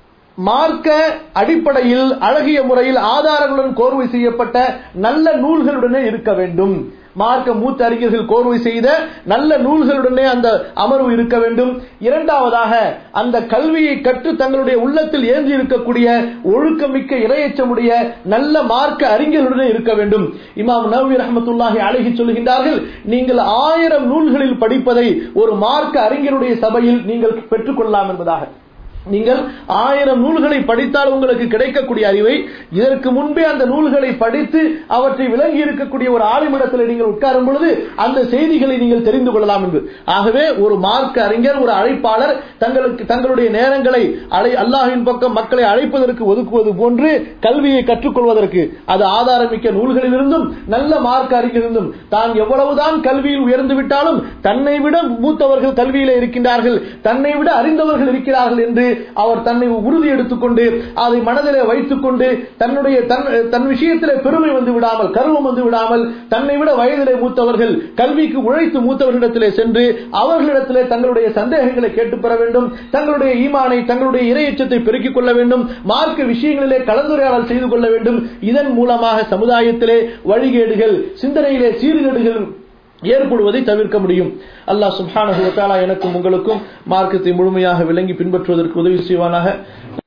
மார்க்க அடிப்படையில் அழகிய முறையில் ஆதாரங்களுடன் கோர்வை செய்யப்பட்ட நல்ல நூல்களுடனே இருக்க வேண்டும் மார்க்க மூத்த அறிஞர்கள் கோர்வை செய்த நல்ல நூல்களுடனே அந்த அமர்வு இருக்க வேண்டும் இரண்டாவதாக அந்த கல்வியை கற்று தங்களுடைய உள்ளத்தில் ஏந்தி இருக்கக்கூடிய ஒழுக்கமிக்க இரையச்சமுடைய நல்ல மார்க்க அறிஞர்களுடனே இருக்க வேண்டும் இமாம் நவீ ரஹமத்துல்லாஹி அழகி சொல்கின்றார்கள் நீங்கள் ஆயிரம் நூல்களில் படிப்பதை ஒரு மார்க்க அறிஞருடைய சபையில் நீங்கள் பெற்றுக்கொள்ளலாம் என்பதாக நீங்கள் ஆயிரம் நூல்களை படித்தால் உங்களுக்கு கிடைக்கக்கூடிய அறிவை இதற்கு முன்பே அந்த நூல்களை படித்து அவற்றை விளங்கி இருக்கக்கூடிய ஒரு ஆளுமிடத்தில் நீங்கள் உட்காரும் பொழுது அந்த செய்திகளை நீங்கள் தெரிந்து கொள்ளலாம் என்று ஆகவே ஒரு மார்க்க அறிஞர் ஒரு அழைப்பாளர் தங்களுக்கு தங்களுடைய நேரங்களை அழை அல்லாஹின் பக்கம் மக்களை அழைப்பதற்கு ஒதுக்குவது போன்று கல்வியை கற்றுக்கொள்வதற்கு அது ஆதாரமிக்க நூல்களிலிருந்தும் நல்ல மார்க்க அறிஞரிலிருந்தும் தான் எவ்வளவுதான் கல்வியில் உயர்ந்து விட்டாலும் தன்னை விட மூத்தவர்கள் கல்வியிலே இருக்கின்றார்கள் தன்னை விட அறிந்தவர்கள் இருக்கிறார்கள் என்று அவர் தன்னை உறுதி எடுத்துக்கொண்டு அதை மனதிலே வைத்துக் கொண்டு தன்னுடைய தன் விஷயத்திலே பெருமை வந்து விடாமல் கருவம் வந்து விடாமல் தன்னை விட வயதிலே மூத்தவர்கள் கல்விக்கு உழைத்து மூத்தவர்களிடத்திலே சென்று அவர்களிடத்திலே தங்களுடைய சந்தேகங்களை கேட்டு பெற வேண்டும் தங்களுடைய ஈமானை தங்களுடைய இரையச்சத்தை பெருக்கிக் கொள்ள வேண்டும் மார்க்க விஷயங்களிலே கலந்துரையாடல் செய்து கொள்ள வேண்டும் இதன் மூலமாக சமுதாயத்திலே வழிகேடுகள் சிந்தனையிலே சீர்கேடுகள் ஏற்படுவதை தவிர்க்க முடியும் அல்லாஹ் சுப்ஹானஹு வ தஆலா எனக்கும் உங்களுக்கும் மார்க்கத்தை முழுமையாக விளங்கி பின்பற்றுவதற்கு உதவி செய்வானாக